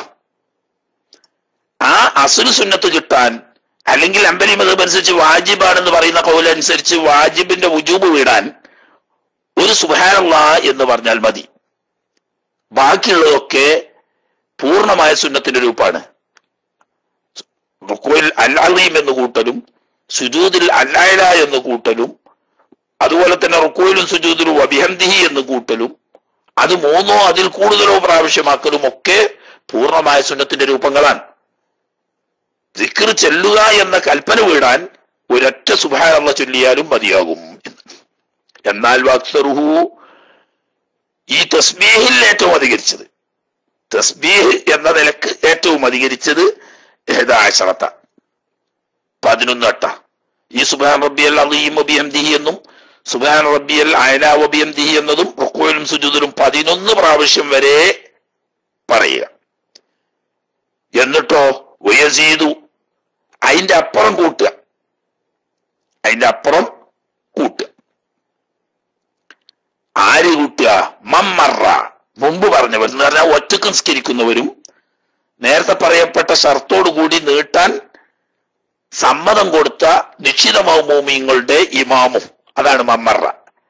ആ അസുല് സുന്നത്ത് കിട്ടാൻ അല്ലെങ്കിൽ അമ്പലി മതബ് അനുസരിച്ച് വാജിബാണെന്ന് പറയുന്ന കൗലനുസരിച്ച് വാജിബിന്റെ ഉജൂബ് വിടാൻ ഒരു സുബാനുള്ള എന്ന് പറഞ്ഞാൽ മതി ബാക്കിയുള്ളതൊക്കെ പൂർണ്ണമായ സുന്നത്തിന്റെ രൂപമാണ് റുക്കുവിൽ അല്ലാഹീം എന്ന് കൂട്ടലും സുജൂദിൽ അല്ലായല എന്ന് കൂട്ടലും അതുപോലെ തന്നെ റുക്കുവിലും സുജൂദിലും അഭിഹന്ദിഹി എന്ന് കൂട്ടലും അത് മൂന്നോ അതിൽ കൂടുതലോ പ്രാവശ്യമാക്കലും ഒക്കെ പൂർണ്ണമായ സുന്നത്തിന്റെ രൂപങ്ങളാണ് ദിക്ർ ചെല്ലുക എന്ന കൽപ്പന വീടാൻ ഒരൊറ്റ സുബാനുള്ള ചൊല്ലിയാലും മതിയാകും എന്നാൽ വാക്സറുഹു ഈ തസ്ബീഹിൽ ഏറ്റവും അധികരിച്ചത് തസ്ബീഹ് എന്ന നിലക്ക് ഏറ്റവും അധികരിച്ചത് ഏതാശറത്ത പതിനൊന്നട്ട ഈ സുബാൻ റബ്ബിയൽ അലീം ഒബിയംദിഹി എന്നും സുബാൻ റബ്ബിയൽ അയല ഒബിയംദിഹി എന്നതും റുക്കോയിലും സുജുദിലും പതിനൊന്ന് പ്രാവശ്യം വരെ പറയുക എന്നിട്ടോ വയസീതു അതിന്റെ അപ്പുറം കൂട്ടുക അതിന്റെ അപ്പുറം കൂട്ടുക ആര് കൂട്ടുക മമ്മറ മുമ്പ് പറഞ്ഞവർ എന്ന് പറഞ്ഞാൽ ഒറ്റക്ക് നിസ്കരിക്കുന്നവരും നേരത്തെ പറയപ്പെട്ട ഷർത്തോടു കൂടി നീട്ടാൻ സമ്മതം കൊടുത്ത നിശ്ചിതമൗമൂമിങ്ങളുടെ ഇമാമും അതാണ് മമ്മറ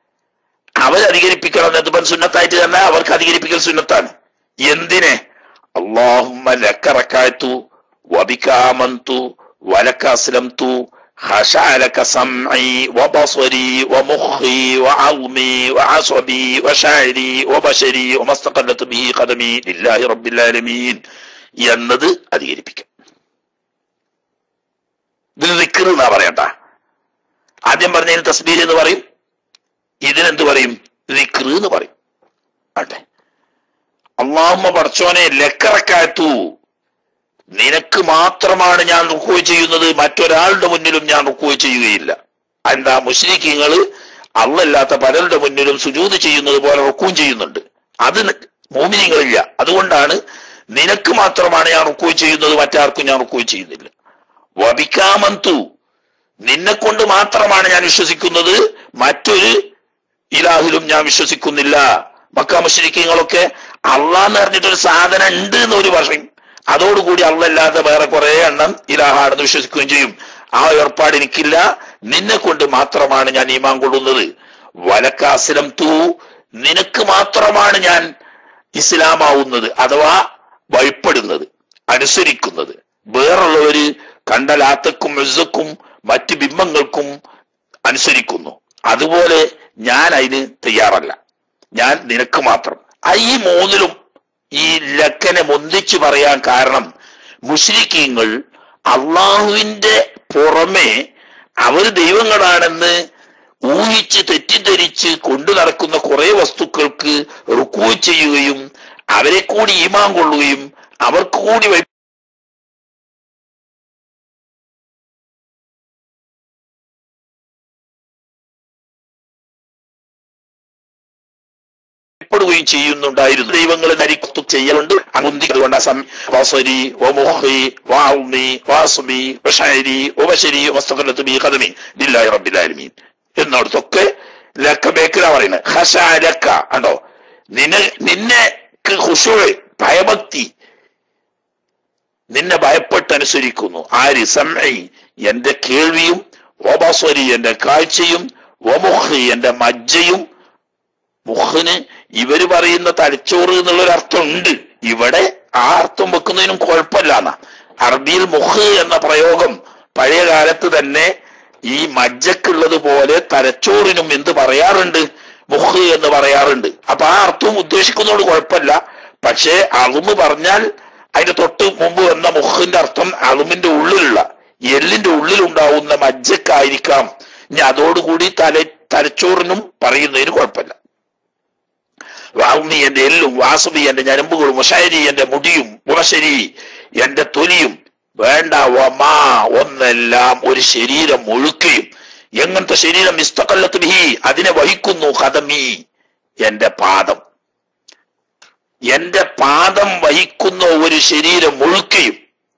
അവർ അധികരിപ്പിക്കണം എന്നതിപ്പം സുന്നത്തായിട്ട് തന്നെ അവർക്ക് അധികരിപ്പിക്കൽ സുന്നത്താണ് എന്തിനെ اللهم لك ركعت وبك آمنت ولك أسلمت خشع لك سمعي وبصري ومخي وعظمي وعصبي وشعري وبشري وما استقلت به قدمي لله رب العالمين എന്നത് അധികരിപ്പിക്കാം ഇതിന് ദിക്കർ എന്നാ പറയണ്ട ആദ്യം പറഞ്ഞതിന് തസ്ബീർ എന്ന് പറയും ഇതിനെന്ത് പറയും ദിക്ർ എന്ന് പറയും ആട്ടെ അള്ളാഹുമ്മ പടച്ചോനെ ലക്കറക്കാത്തു നിനക്ക് മാത്രമാണ് ഞാൻ റുക്കോയ് ചെയ്യുന്നത് മറ്റൊരാളുടെ മുന്നിലും ഞാൻ റുക്കോയ് ചെയ്യുകയില്ല എന്താ മുസ്ലിഖീങ്ങള് അള്ളല്ലാത്ത പലരുടെ മുന്നിലും സുജൂത് ചെയ്യുന്നത് പോലെ റുക്കും ചെയ്യുന്നുണ്ട് അത് മോമിനികളില്ല അതുകൊണ്ടാണ് നിനക്ക് മാത്രമാണ് ഞാൻ റുക്കോയ് ചെയ്യുന്നത് മറ്റാർക്കും ഞാൻ റുക്കോയ് ചെയ്യുന്നില്ല വബിക്കാമന്തു നിന്നെ കൊണ്ട് മാത്രമാണ് ഞാൻ വിശ്വസിക്കുന്നത് മറ്റൊരു ഇലാഹിലും ഞാൻ വിശ്വസിക്കുന്നില്ല മക്ക മുസ്ലിക്കങ്ങളൊക്കെ അള്ളാന്ന് പറഞ്ഞിട്ടൊരു സാധനം ഉണ്ട് എന്ന് ഒരു പറയും അതോടുകൂടി അള്ളല്ലാതെ വേറെ കുറെ എണ്ണം ഇലാഹാണെന്ന് വിശ്വസിക്കുകയും ചെയ്യും ആ ഏർപ്പാട് എനിക്കില്ല നിന്നെ കൊണ്ട് മാത്രമാണ് ഞാൻ ഈമാൻ കൊള്ളുന്നത് വലക്കാസിലം തൂ നിനക്ക് മാത്രമാണ് ഞാൻ ഇസ്ലാമാവുന്നത് അഥവാ ഭയപ്പെടുന്നത് അനുസരിക്കുന്നത് വേറുള്ളവര് കണ്ട ലാത്തക്കും മെസ്സക്കും മറ്റ് ബിംബങ്ങൾക്കും അനുസരിക്കുന്നു അതുപോലെ ഞാൻ അതിന് തയ്യാറല്ല ഞാൻ നിനക്ക് മാത്രം ആ ഈ മൂന്നിലും ഈ ലക്കനെ മുന്തിച്ചു പറയാൻ കാരണം മുസ്ലിക്കീങ്ങൾ അള്ളാഹുവിന്റെ പുറമെ അവർ ദൈവങ്ങളാണെന്ന് ഊഹിച്ച് തെറ്റിദ്ധരിച്ച് കൊണ്ടു നടക്കുന്ന കുറെ വസ്തുക്കൾക്ക് റുക്കൂ ചെയ്യുകയും അവരെ കൂടി ഈമാൻ കൊള്ളുകയും അവർക്ക് കൂടി വഴി പ്പെടുകയും ചെയ്യുന്നുണ്ടായിരുന്നു ദൈവങ്ങളെ നരിക്കത്തു ചെയ്യലുണ്ട് അതുകൊണ്ട് വസരി വമുഹി വാഉമി വാസുമി വഷാരി വബശരി വസ്തഖലത്തു ബി ഖദമി ലില്ലാഹി റബ്ബിൽ ആലമീൻ എന്നിടത്തൊക്കെ ലക്ക ബേക്കല പറയുന്നത് ഹഷ ലക്ക കണ്ടോ നിന്നെ നിന്നെ ഹുഷുവ് ഭയഭക്തി നിന്നെ ഭയപ്പെട്ടനുസരിക്കുന്നു ആര് സമൈ എന്റെ കേൾവിയും ഓബാസ്വരി എന്റെ കാഴ്ചയും ഒമുഹി എന്റെ മജ്ജയും മുഖന് ഇവര് പറയുന്ന തലച്ചോറ് എന്നുള്ളൊരു അർത്ഥമുണ്ട് ഇവിടെ ആ അർത്ഥം വെക്കുന്നതിനും കുഴപ്പമില്ല എന്നാ അറബിയിൽ മുഖ് എന്ന പ്രയോഗം പഴയ കാലത്ത് തന്നെ ഈ മജ്ജക്കുള്ളത് പോലെ തലച്ചോറിനും എന്ത് പറയാറുണ്ട് മുഖ് എന്ന് പറയാറുണ്ട് അപ്പൊ ആ അർത്ഥവും ഉദ്ദേശിക്കുന്നതോട് കുഴപ്പമില്ല പക്ഷേ അളുമ് പറഞ്ഞാൽ അതിന്റെ തൊട്ട് മുമ്പ് വന്ന മുഖിന്റെ അർത്ഥം അളുമിന്റെ ഉള്ളിലുള്ള എല്ലിന്റെ ഉള്ളിലുണ്ടാവുന്ന മജ്ജക്കായിരിക്കാം ഇനി അതോടുകൂടി തല തലച്ചോറിനും പറയുന്നതിന് കുഴപ്പമില്ല വാഗ്മി എന്റെ എല്ലും വാസുബി എന്റെ ഞരമ്പുകളും മുഷാരി എന്റെ മുടിയും മുളശരി എന്റെ തൊലിയും വേണ്ട വമാ ഒന്നെല്ലാം ഒരു ശരീരം ഒഴുക്കുകയും എങ്ങനത്തെ ശരീരം ഇസ്തകല്ലത്ത് ബിഹി അതിനെ വഹിക്കുന്നു കഥമി എന്റെ പാദം എന്റെ പാദം വഹിക്കുന്ന ഒരു ശരീരം ഒഴുക്കുകയും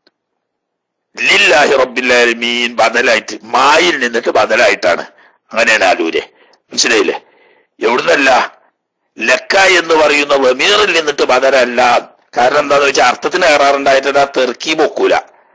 ലില്ലാഹി റബ്ബില്ലാലമീൻ ബദലായിട്ട് മായിൽ നിന്നിട്ട് ബദലായിട്ടാണ് അങ്ങനെയാണ് ആലൂരെ മനസ്സിലായില്ലേ എവിടുന്നല്ല ലക്ക എന്ന് പറയുന്ന വമീറിൽ നിന്നിട്ട് ബദലല്ല കാരണം എന്താന്ന് വെച്ചാൽ അർത്ഥത്തിന് കയറാറുണ്ടായിട്ട് ആ തെർക്കി പൊക്കൂല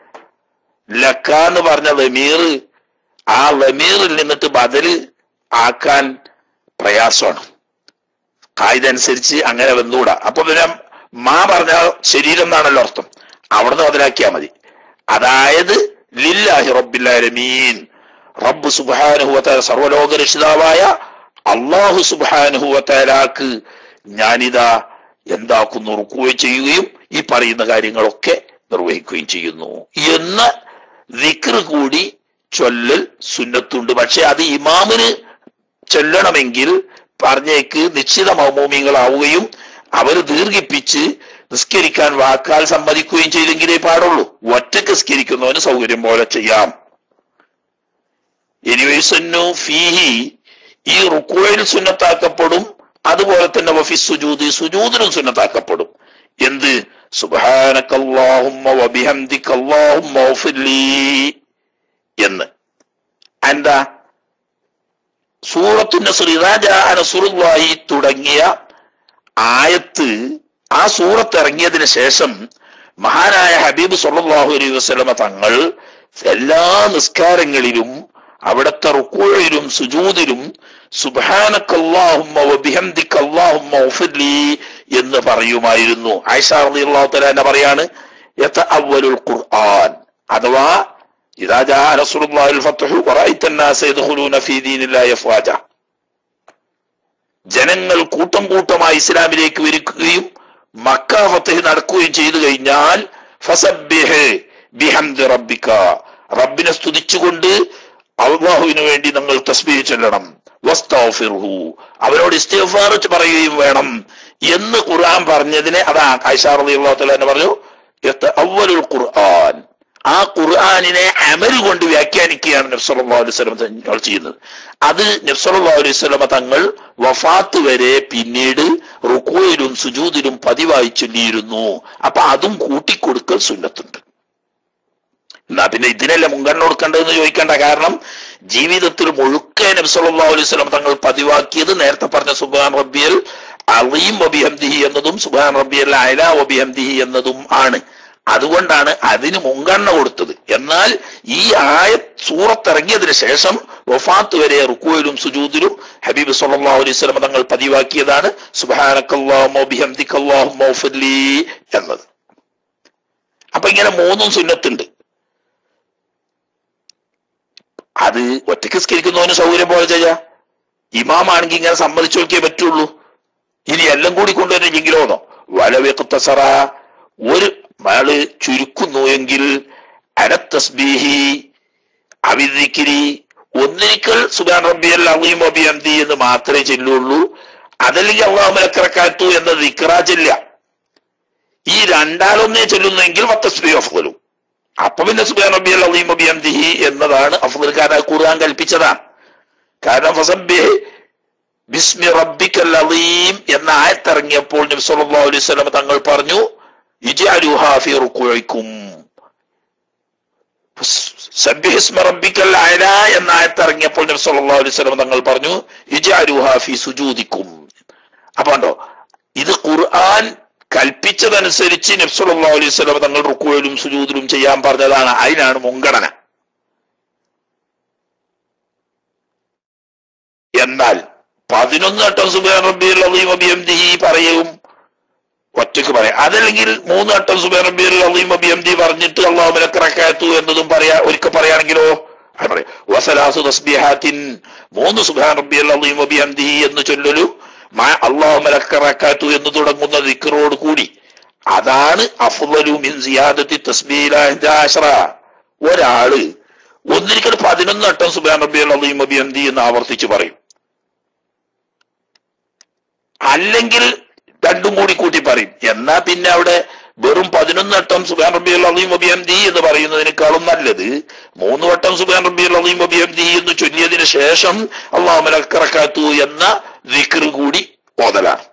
ലക്ക എന്ന് പറഞ്ഞ വമീർ ആ വമീറിൽ നിന്നിട്ട് ബദല് ആക്കാൻ പ്രയാസമാണ് കായിക അനുസരിച്ച് അങ്ങനെ വന്നുകൂടാ അപ്പൊ പിന്നെ മാ പറഞ്ഞ ശരീരം എന്നാണല്ലോ അർത്ഥം അവിടുന്ന് ബദലാക്കിയാൽ മതി അതായത് ലില്ലാഹി റബ്ബില്ലാലമീൻ റബ്ബ് സുബാനുഹുവത്ത സർവലോക രക്ഷിതാവായ അള്ളാഹു സുബാനുഹുവത്തലാക്ക് ഞാനിതാ എന്താക്കുന്നു റുക്കുകയും ചെയ്യുകയും ഈ പറയുന്ന കാര്യങ്ങളൊക്കെ നിർവഹിക്കുകയും ചെയ്യുന്നു എന്ന വിക്ർ കൂടി ചൊല്ലൽ സുന്നത്തുണ്ട് പക്ഷെ അത് ഇമാമിന് ചൊല്ലണമെങ്കിൽ പറഞ്ഞേക്ക് നിശ്ചിത മൗമൂമികളാവുകയും അവർ ദീർഘിപ്പിച്ച് നിസ്കരിക്കാൻ വാക്കാൽ സമ്മതിക്കുകയും ചെയ്തെങ്കിലേ പാടുള്ളൂ ഒറ്റക്ക് നിസ്കരിക്കുന്നവന് സൗകര്യം പോലെ ചെയ്യാം എനിവേസന്നു ഫീഹി ഈ റുക്കുവയിൽ സുന്നത്താക്കപ്പെടും അതുപോലെ തന്നെ വഫി സുജൂദ് സുജൂദിനും സുന്നത്താക്കപ്പെടും എന്ത് സുബാനക്കല്ലാഹുമ്മ വബിഹംദിക്കല്ലാഹുമ്മ വഫിർലീ എന്ന് എന്താ സൂറത്തു നസ്ർ ഇറാജാ നസുറുല്ലാഹി തുടങ്ങിയ ആയത്ത് ആ സൂറത്ത് ഇറങ്ങിയതിന് ശേഷം മഹാനായ ഹബീബ് സല്ലല്ലാഹു അലൈഹി വസല്ലമ തങ്ങൾ എല്ലാ നിസ്കാരങ്ങളിലും അവിടുത്തെ റുക്കൂഴിലും സുജൂദിലും സുബ്ഹാനക്കല്ലാഹുമ്മ വബിഹംദിക അല്ലാഹുമ്മ വഫിർലി എന്ന് പറയുമായിരുന്നു ആയിഷ റളിയല്ലാഹു തആല എന്നെ പറയാണ് യതഅവ്വലുൽ ഖുർആൻ അഥവാ ഇദാ ജാ നസ്റുല്ലാഹിൽ ഫത്ഹു വറഅയ്ത الناس يدخلون في دين الله افواجا ജനങ്ങൾ കൂട്ടം കൂട്ടമായി ഇസ്ലാമിലേക്ക് വരികയും മക്ക ഫത്തഹ് നടക്കുകയും ചെയ്തു കഴിഞ്ഞാൽ ഫസബ്ബിഹ് ബിഹംദി റബ്ബിക റബ്ബിനെ സ്തുതിച്ചുകൊണ്ട് അള്ളാഹുവിന് വേണ്ടി നിങ്ങൾ തസ്ബീഹ് ചൊല്ലണം വസ്തഗ്ഫിർഹു അവരോട് ഇസ്തിഗ്ഫാർ പറയുകയും വേണം എന്ന് ഖുർആൻ പറഞ്ഞതിനെ അതാ ആയിഷ റളിയല്ലാഹു തആല എന്ന് പറഞ്ഞു അവലുൽ ഖുർആൻ ആ ഖുർആനിനെ അമൽ കൊണ്ട് വ്യാഖ്യാനിക്കുകയാണ് നബ്സല്ലാ അലൈഹി സ്വലം തങ്ങൾ ചെയ്യുന്നത് അത് നബ്സല്ലാ അലൈഹി സ്വലമ തങ്ങൾ വഫാത്ത് വരെ പിന്നീട് റുക്കോയിലും സുജൂദിലും പതിവായി ചൊല്ലിയിരുന്നു അപ്പൊ അതും കൂട്ടിക്കൊടുക്കൽ സുന്നത്തുണ്ട് എന്നാ പിന്നെ ഇതിനല്ലേ മുൻഗണന കൊടുക്കേണ്ടതെന്ന് ചോദിക്കേണ്ട കാരണം ജീവിതത്തിൽ മുഴുക്കെ നബ്സല്ലാ അലൈഹി സ്വലം തങ്ങൾ പതിവാക്കിയത് നേരത്തെ പറഞ്ഞ സുബാൻ റബ്ബിയൽ അലീം വബിഹംദിഹി എന്നതും സുബാൻ റബ്ബിയൽ അയല വബിഹംദിഹി എന്നതും ആണ് അതുകൊണ്ടാണ് അതിന് മുൻഗണന കൊടുത്തത് എന്നാൽ ഈ ആയ സൂറത്തിറങ്ങിയതിന് ശേഷം വഫാത്ത് വരെ റുക്കുവിലും സുജൂദിലും ഹബീബ് സല്ലല്ലാഹു അലൈഹി വസല്ലം തങ്ങൾ പതിവാക്കിയതാണ് സുബ്ഹാനക്കല്ലാഹുമ്മ ബിഹംദിക്കല്ലാഹുമ്മ ഗ്ഫിർലി എന്നത് അപ്പൊ ഇങ്ങനെ മൂന്നും സുന്നത്തുണ്ട് അത് ഒറ്റയ്ക്ക് സ്കരിക്കുന്നവന് സൗകര്യം പോലെ ചെയ്യാം ഇമാമാണെങ്കിൽ ഇങ്ങനെ സമ്മതിച്ചു നോക്കിയേ പറ്റുള്ളൂ ഇനി എല്ലാം കൂടി കൊണ്ടുവരില്ലെങ്കിലോന്നോ വലവെക്കുത്തസറ ഒരു അയാള് ചുരുക്കുന്നു എങ്കിൽ അനത്തസ്ബീഹി അവിദിക്കിരി ഒന്നിരിക്കൽ സുബാൻ റബ്ബിയൽ അലീം അബി അന്തി എന്ന് മാത്രമേ ചെല്ലുള്ളൂ അതല്ലെങ്കിൽ അള്ളാഹു മലക്കിറക്കാത്തു എന്ന ദിക്റാ ചെല്ല ഈ രണ്ടാലൊന്നേ ചെല്ലുന്നെങ്കിൽ വത്തസ്ബി അഫ്ദലു അപ്പൊ പിന്നെ സുബാൻ റബ്ബിയൽ അലീം അബി അന്തിഹി എന്നതാണ് അഫ്ദൽ കാരണം ഖുർആൻ കൽപ്പിച്ചതാണ് കാരണം ഫസബ്ബിഹ് ബിസ്മി റബ്ബിക്കൽ അലീം എന്ന ആയത്തിറങ്ങിയപ്പോൾ നബി സല്ലല്ലാഹു അലൈഹി വസല്ലം തങ്ങൾ പറഞ്ഞു ഇജഅലുഹാ ഫീ റുകൂഇക്കും സബ്ബിഹിസ്മ റബ്ബിക്കൽ അഅല എന്ന ആയത്തിറങ്ങിയപ്പോൾ നബി സല്ലല്ലാഹു അലൈഹി വസല്ലം തങ്ങൾ പറഞ്ഞു ഇജഅലുഹാ ഫീ സുജൂദിക്കും അപ്പൊ കണ്ടോ ഇത് ഖുർആൻ കൽപ്പിച്ചതനുസരിച്ച് നബി സല്ലല്ലാഹു അലൈഹി വസല്ലം തങ്ങൾ റുക്കുവിലും സുജൂദിലും ചെയ്യാൻ പറഞ്ഞതാണ് അതിനാണ് മുൻഗണന എന്നാൽ പതിനൊന്ന് വട്ടം സുബാൻ റബ്ബിൽ അലീം അബിയംദിഹി പറയും ഒറ്റയ്ക്ക് പറയാം അതല്ലെങ്കിൽ മൂന്ന് വട്ടം സുബാൻ റബ്ബിൽ അലീം അബിയംദി പറഞ്ഞിട്ട് അള്ളാഹു മലക്കിറക്കാത്തു എന്നതും പറയാ ഒരിക്കൽ പറയുകയാണെങ്കിലോ അത് പറയാം വസലാസു തസ്ബിഹാത്തിൻ മൂന്ന് സുബാൻ റബ്ബിൽ അലീം അബിയംദിഹി എന്ന് ചൊല്ലലും അള്ളാഹു മലക്കിറക്കാത്തു എന്ന് തുടങ്ങുന്ന ദിക്കറോട് കൂടി അതാണ് അഫ്ളലു മിൻ സിയാദത്തി തസ്ബീലാശ്ര ഒരാള് ഒന്നിരിക്കൽ പതിനൊന്ന് വട്ടം സുബാൻ റബ്ബിൽ അലീം അബിയംദി എന്ന് ആവർത്തിച്ച് പറയും അല്ലെങ്കിൽ രണ്ടും കൂടി കൂട്ടി പറയും എന്നാ പിന്നെ അവിടെ വെറും പതിനൊന്ന് വട്ടം സുബാൻ റബിയുൽ അലീം അബിയംദി എന്ന് പറയുന്നതിനേക്കാളും നല്ലത് മൂന്ന് വട്ടം സുബാൻ റബിയുൽ അലീം അബിയംദി എന്ന് ചൊല്ലിയതിന് ശേഷം അള്ളാഹു മലക്കറക്കാത്തു എന്ന വിക്ർ കൂടി ഓതലാണ്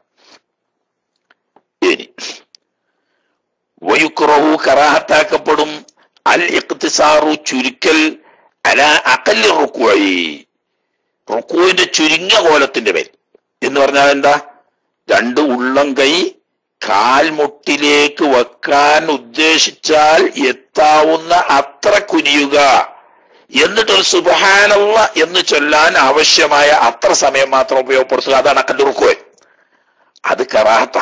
ഇനി വയുക്റഹു കറാഹത്താക്കപ്പെടും അൽ ഇഖ്തിസാറു ചുരുക്കൽ അല അകല്യ റുക്കുഴി റുക്കുവിന്റെ ചുരുങ്ങിയ കോലത്തിന്റെ മേൽ എന്ന് പറഞ്ഞാൽ എന്താ രണ്ട് ഉള്ളം കൈ കാൽമുട്ടിലേക്ക് വെക്കാൻ ഉദ്ദേശിച്ചാൽ എത്താവുന്ന അത്ര കുനിയുക എന്നിട്ടൊരു സുബഹാനല്ല എന്ന് ചൊല്ലാൻ ആവശ്യമായ അത്ര സമയം മാത്രം ഉപയോഗപ്പെടുത്തുക അതാണ് അക്കന്റെ റുക്കുവൻ അത് കറാഹത്ത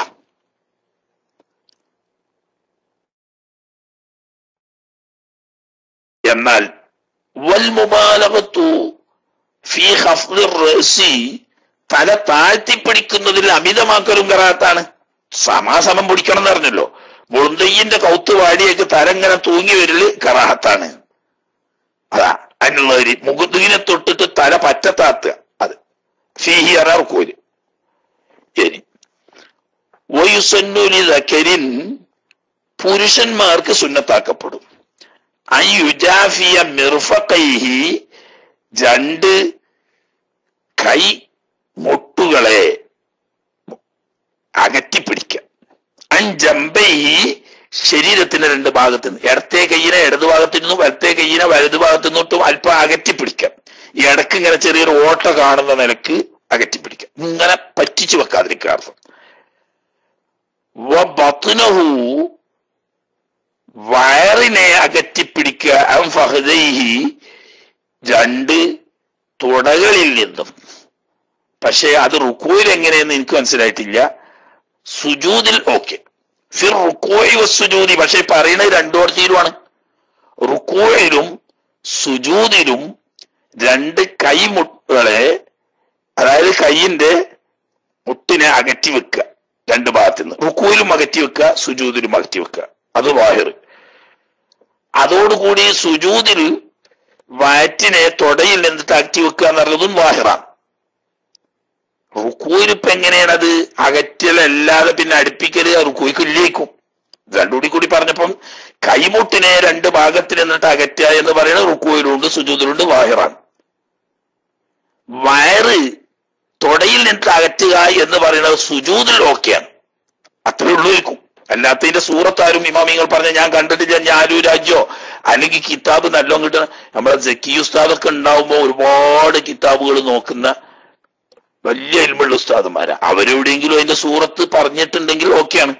എന്നാൽ വൽ മുബാലകത്തു ഫി ഹഫ്ദിർ റഅസി തല താഴ്ത്തിപ്പിടിക്കുന്നതിൽ അമിതമാക്കലും കറാത്താണ് സമാസമം പിടിക്കണം എന്ന് പറഞ്ഞല്ലോ മുളുന്തയ്യന്റെ കൗത്ത് വാടിയേക്ക് തല ഇങ്ങനെ തൂങ്ങി വരല് കറാഹത്താണ് അതാ അതിനുള്ള ഒരു മുഖത്തുകിനെ തൊട്ടിട്ട് തല പറ്റത്താത്തുക അത് ഫീഹി അറാർക്കൂല് ഇനി വയുസന്നുലി ദക്കരിൻ പുരുഷന്മാർക്ക് സുന്നത്താക്കപ്പെടും അയുജാഫിയ മിർഫക്കൈഹി രണ്ട് കൈ മുട്ടുകളെ അകറ്റിപ്പിടിക്കുക അഞ്ചമ്പൈ ശരീരത്തിന്റെ രണ്ട് ഭാഗത്തു നിന്ന് ഇടത്തെ കൈയിനെ ഇടതു ഭാഗത്തു നിന്നും വലത്തെ കൈയിനെ വലതു ഭാഗത്തു നിന്നിട്ടും അല്പം അകറ്റിപ്പിടിക്കാം ഈ ഇടക്ക് ഇങ്ങനെ ചെറിയൊരു ഓട്ട കാണുന്ന നിലക്ക് അകറ്റിപ്പിടിക്കാം ഇങ്ങനെ പറ്റിച്ചു വെക്കാതിരിക്കുക അർത്ഥം ബത്തുനഹു വയറിനെ അകറ്റിപ്പിടിക്കുക അം ഫഹദൈഹി രണ്ട് തുടകളിൽ നിന്നും പക്ഷേ അത് റുക്കുവിൽ എങ്ങനെയെന്ന് എനിക്ക് മനസ്സിലായിട്ടില്ല സുജൂദിൽ ഓക്കെ ഫിർ റുക്കോയി സുജൂദി പക്ഷെ പറയുന്നത് രണ്ടോടത്തിയിലുമാണ് റുക്കോയിലും സുജൂദിലും രണ്ട് കൈമുട്ടുകളെ അതായത് കൈയിന്റെ മുട്ടിനെ അകറ്റി വെക്കുക രണ്ട് ഭാഗത്തു നിന്ന് റുക്കുവിലും അകറ്റി വെക്കുക സുജൂദിലും അകറ്റി വെക്കുക അത് വാഹിർ അതോടുകൂടി സുജൂദിൽ വയറ്റിനെ തൊടയിൽ നിന്നിട്ട് അകറ്റി വെക്കുക എന്നുള്ളതും വാഹിറാണ് റുക്കൂയിൽ ഇപ്പൊ എങ്ങനെയാണത് അകറ്റലല്ലാതെ പിന്നെ അടുപ്പിക്കല് റുക്കൂയ്ക്ക് ഇല്ലേക്കും രണ്ടുകൂടി കൂടി പറഞ്ഞപ്പം കൈമുട്ടിനെ രണ്ട് ഭാഗത്തിൽ നിന്നിട്ട് അകറ്റുക എന്ന് പറയുന്നത് റുക്കൂയിലുണ്ട് സുജൂദിലുണ്ട് വാഹിറാണ് വയറ് തൊടയിൽ നിന്നിട്ട് അകറ്റുക എന്ന് പറയുന്നത് സുജൂദിൽ ഓക്കെയാണ് അത്രേ ഉള്ളൂരിക്കും അല്ലാത്തതിന്റെ സൂറത്താരും ഇമാമിങ്ങൾ പറഞ്ഞ ഞാൻ കണ്ടിട്ടില്ല ഞാനു രാജ്യോ അല്ലെങ്കിൽ കിതാബ് നല്ലോണം കിട്ടണം നമ്മളെ ജക്കി ഉസ്താദൊക്കെ ഉണ്ടാവുമ്പോ ഒരുപാട് കിതാബുകൾ നോക്കുന്ന വലിയ ഇൽമുള്ള ഉസ്താദുമാരാ അവരെവിടെയെങ്കിലും അതിന്റെ സൂറത്ത് പറഞ്ഞിട്ടുണ്ടെങ്കിൽ ഓക്കെയാണ്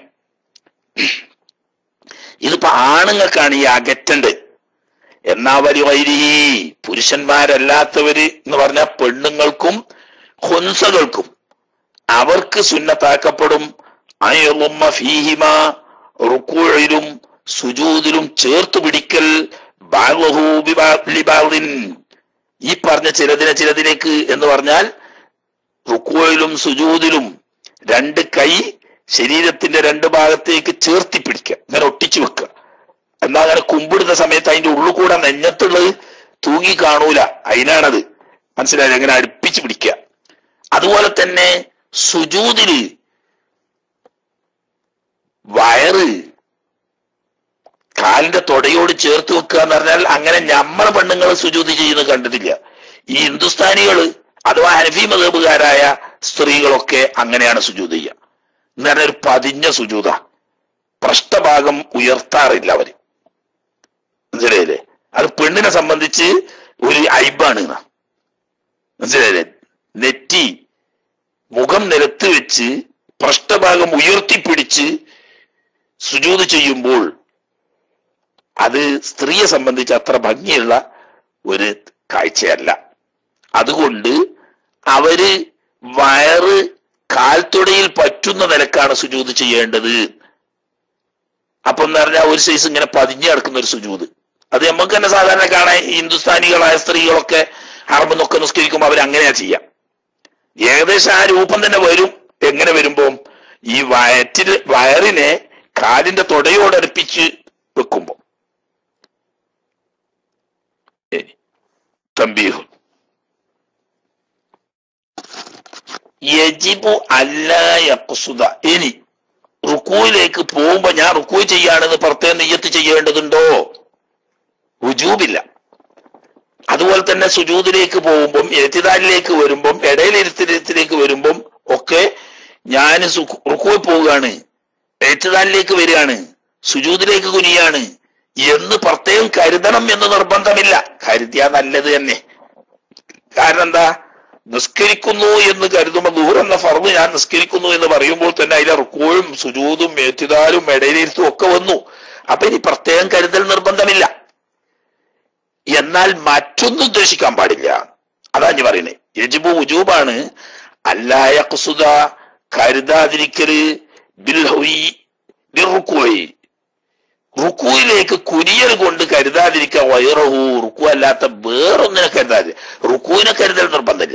ഇതിപ്പോ ആണുങ്ങൾക്കാണ് ഈ അകറ്റണ്ട് എന്നാ വലി വൈരി പുരുഷന്മാരല്ലാത്തവര് എന്ന് പറഞ്ഞാൽ പെണ്ണുങ്ങൾക്കും ഹൊൻസകൾക്കും അവർക്ക് സുന്നത്താക്കപ്പെടും അയറുമ്മ ഫീഹിമ റുക്കൂഴിലും സുജൂദിലും ചേർത്ത് പിടിക്കൽ ബാലഹു ബിബാലിൻ ഈ പറഞ്ഞ ചിലതിനെ ചിലതിലേക്ക് എന്ന് പറഞ്ഞാൽ റുക്കുവയിലും സുജൂദിലും രണ്ട് കൈ ശരീരത്തിന്റെ രണ്ട് ഭാഗത്തേക്ക് ചേർത്തി പിടിക്കുക ഇങ്ങനെ ഒട്ടിച്ചു വെക്കുക എന്നാ അങ്ങനെ കുമ്പിടുന്ന സമയത്ത് അതിന്റെ ഉള്ളിൽ കൂടെ നെഞ്ഞത്തുള്ളത് തൂങ്ങി കാണൂല അതിനാണത് മനസ്സിലായത് അങ്ങനെ അടുപ്പിച്ച് പിടിക്കുക അതുപോലെ തന്നെ സുജൂദില് വയറ് കാലിന്റെ തൊടയോട് ചേർത്ത് വെക്കുക എന്ന് പറഞ്ഞാൽ അങ്ങനെ ഞമ്മളെ പെണ്ണുങ്ങൾ സുജൂതി ചെയ്യുന്നത് കണ്ടിട്ടില്ല ഈ ഹിന്ദുസ്ഥാനികള് അഥവാ ഹനഫി മതബുകാരായ സ്ത്രീകളൊക്കെ അങ്ങനെയാണ് സുജൂത് ചെയ്യുക എന്ന് പറഞ്ഞാൽ ഒരു പതിഞ്ഞ സുജൂത പൃഷ്ഠഭാഗം ഉയർത്താറില്ല അവര് മനസ്സിലായില്ലേ അത് പെണ്ണിനെ സംബന്ധിച്ച് ഒരു ഐബാണ് എന്നാ. മനസ്സിലായില്ലേ നെറ്റി മുഖം നിലത്ത് വെച്ച് പൃഷ്ഠഭാഗം ഉയർത്തിപ്പിടിച്ച് സുജൂത് ചെയ്യുമ്പോൾ അത് സ്ത്രീയെ സംബന്ധിച്ച് അത്ര ഭംഗിയുള്ള ഒരു കാഴ്ചയല്ല അതുകൊണ്ട് അവര് വയറ് കാൽത്തുടയിൽ പറ്റുന്ന നിലക്കാണ് സുജൂത് ചെയ്യേണ്ടത് അപ്പൊ എന്ന് പറഞ്ഞാൽ ഒരു സൈസ് ഇങ്ങനെ പതിഞ്ഞു കിടക്കുന്ന ഒരു സുജൂത് അത് നമുക്ക് തന്നെ സാധാരണ കാണാൻ ഈ ഹിന്ദുസ്ഥാനികളായ സ്ത്രീകളൊക്കെ ഹർമെന്നൊക്കെ നിസ്കരിക്കുമ്പോൾ അവർ അങ്ങനെയാ ചെയ്യാം ഏകദേശം ആ രൂപം തന്നെ വരും എങ്ങനെ വരുമ്പോ ഈ വയറ്റിൽ വയറിനെ കാലിന്റെ തൊടയോടടുപ്പിച്ച് വെക്കുമ്പോ ഇനി തമ്പീഹു യജിബു അല്ലായക്കുസുത ഇനി റുക്കൂയിലേക്ക് പോകുമ്പോ ഞാൻ റുക്കൂ ചെയ്യാണെന്ന് പ്രത്യേകം നെയ്യത്ത് ചെയ്യേണ്ടതുണ്ടോ റുജൂബില്ല അതുപോലെ തന്നെ സുജൂദിലേക്ക് പോകുമ്പം എഴുത്തിദാലിലേക്ക് വരുമ്പം ഇടയിലിരുത്തിലേക്ക് വരുമ്പം ഒക്കെ ഞാൻ റുക്കോയിൽ പോവുകയാണ് എഴുത്തിദാലിലേക്ക് വരികയാണ് സുജൂദിലേക്ക് കുനിയാണ് എന്ന് പ്രത്യേകം കരുതണം എന്ന് നിർബന്ധമില്ല കരുതിയാ നല്ലത് തന്നെ കാരണം എന്താ നിസ്കരിക്കുന്നു എന്ന് കരുതുമ്പോൾ ദൂരം എന്ന ഫർദ് ഞാൻ നിസ്കരിക്കുന്നു എന്ന് പറയുമ്പോൾ തന്നെ അതിലെ റുക്കോഴും സുജൂതും ഏറ്റുതാലും ഇടയിലിരുത്തും ഒക്കെ വന്നു അപ്പൊ ഇനി പ്രത്യേകം കരുതൽ നിർബന്ധമില്ല എന്നാൽ മറ്റൊന്നും ഉദ്ദേശിക്കാൻ പാടില്ല അതാ ഞാൻ പറയുന്നത് യജിബു ഉജൂബാണ് അല്ലായ കുസുത കരുതാതിരിക്കല് ബിൽ ഹുയി ബിൽ റുക്കുവയി റുക്കുവിലേക്ക് കുനിയൽ കൊണ്ട് കരുതാതിരിക്കുക വയറഹു റുക്കു അല്ലാത്ത വേറൊന്നിനെ കരുതാതി റുക്കുവിനെ കരുതൽ നിർബന്ധമില്ല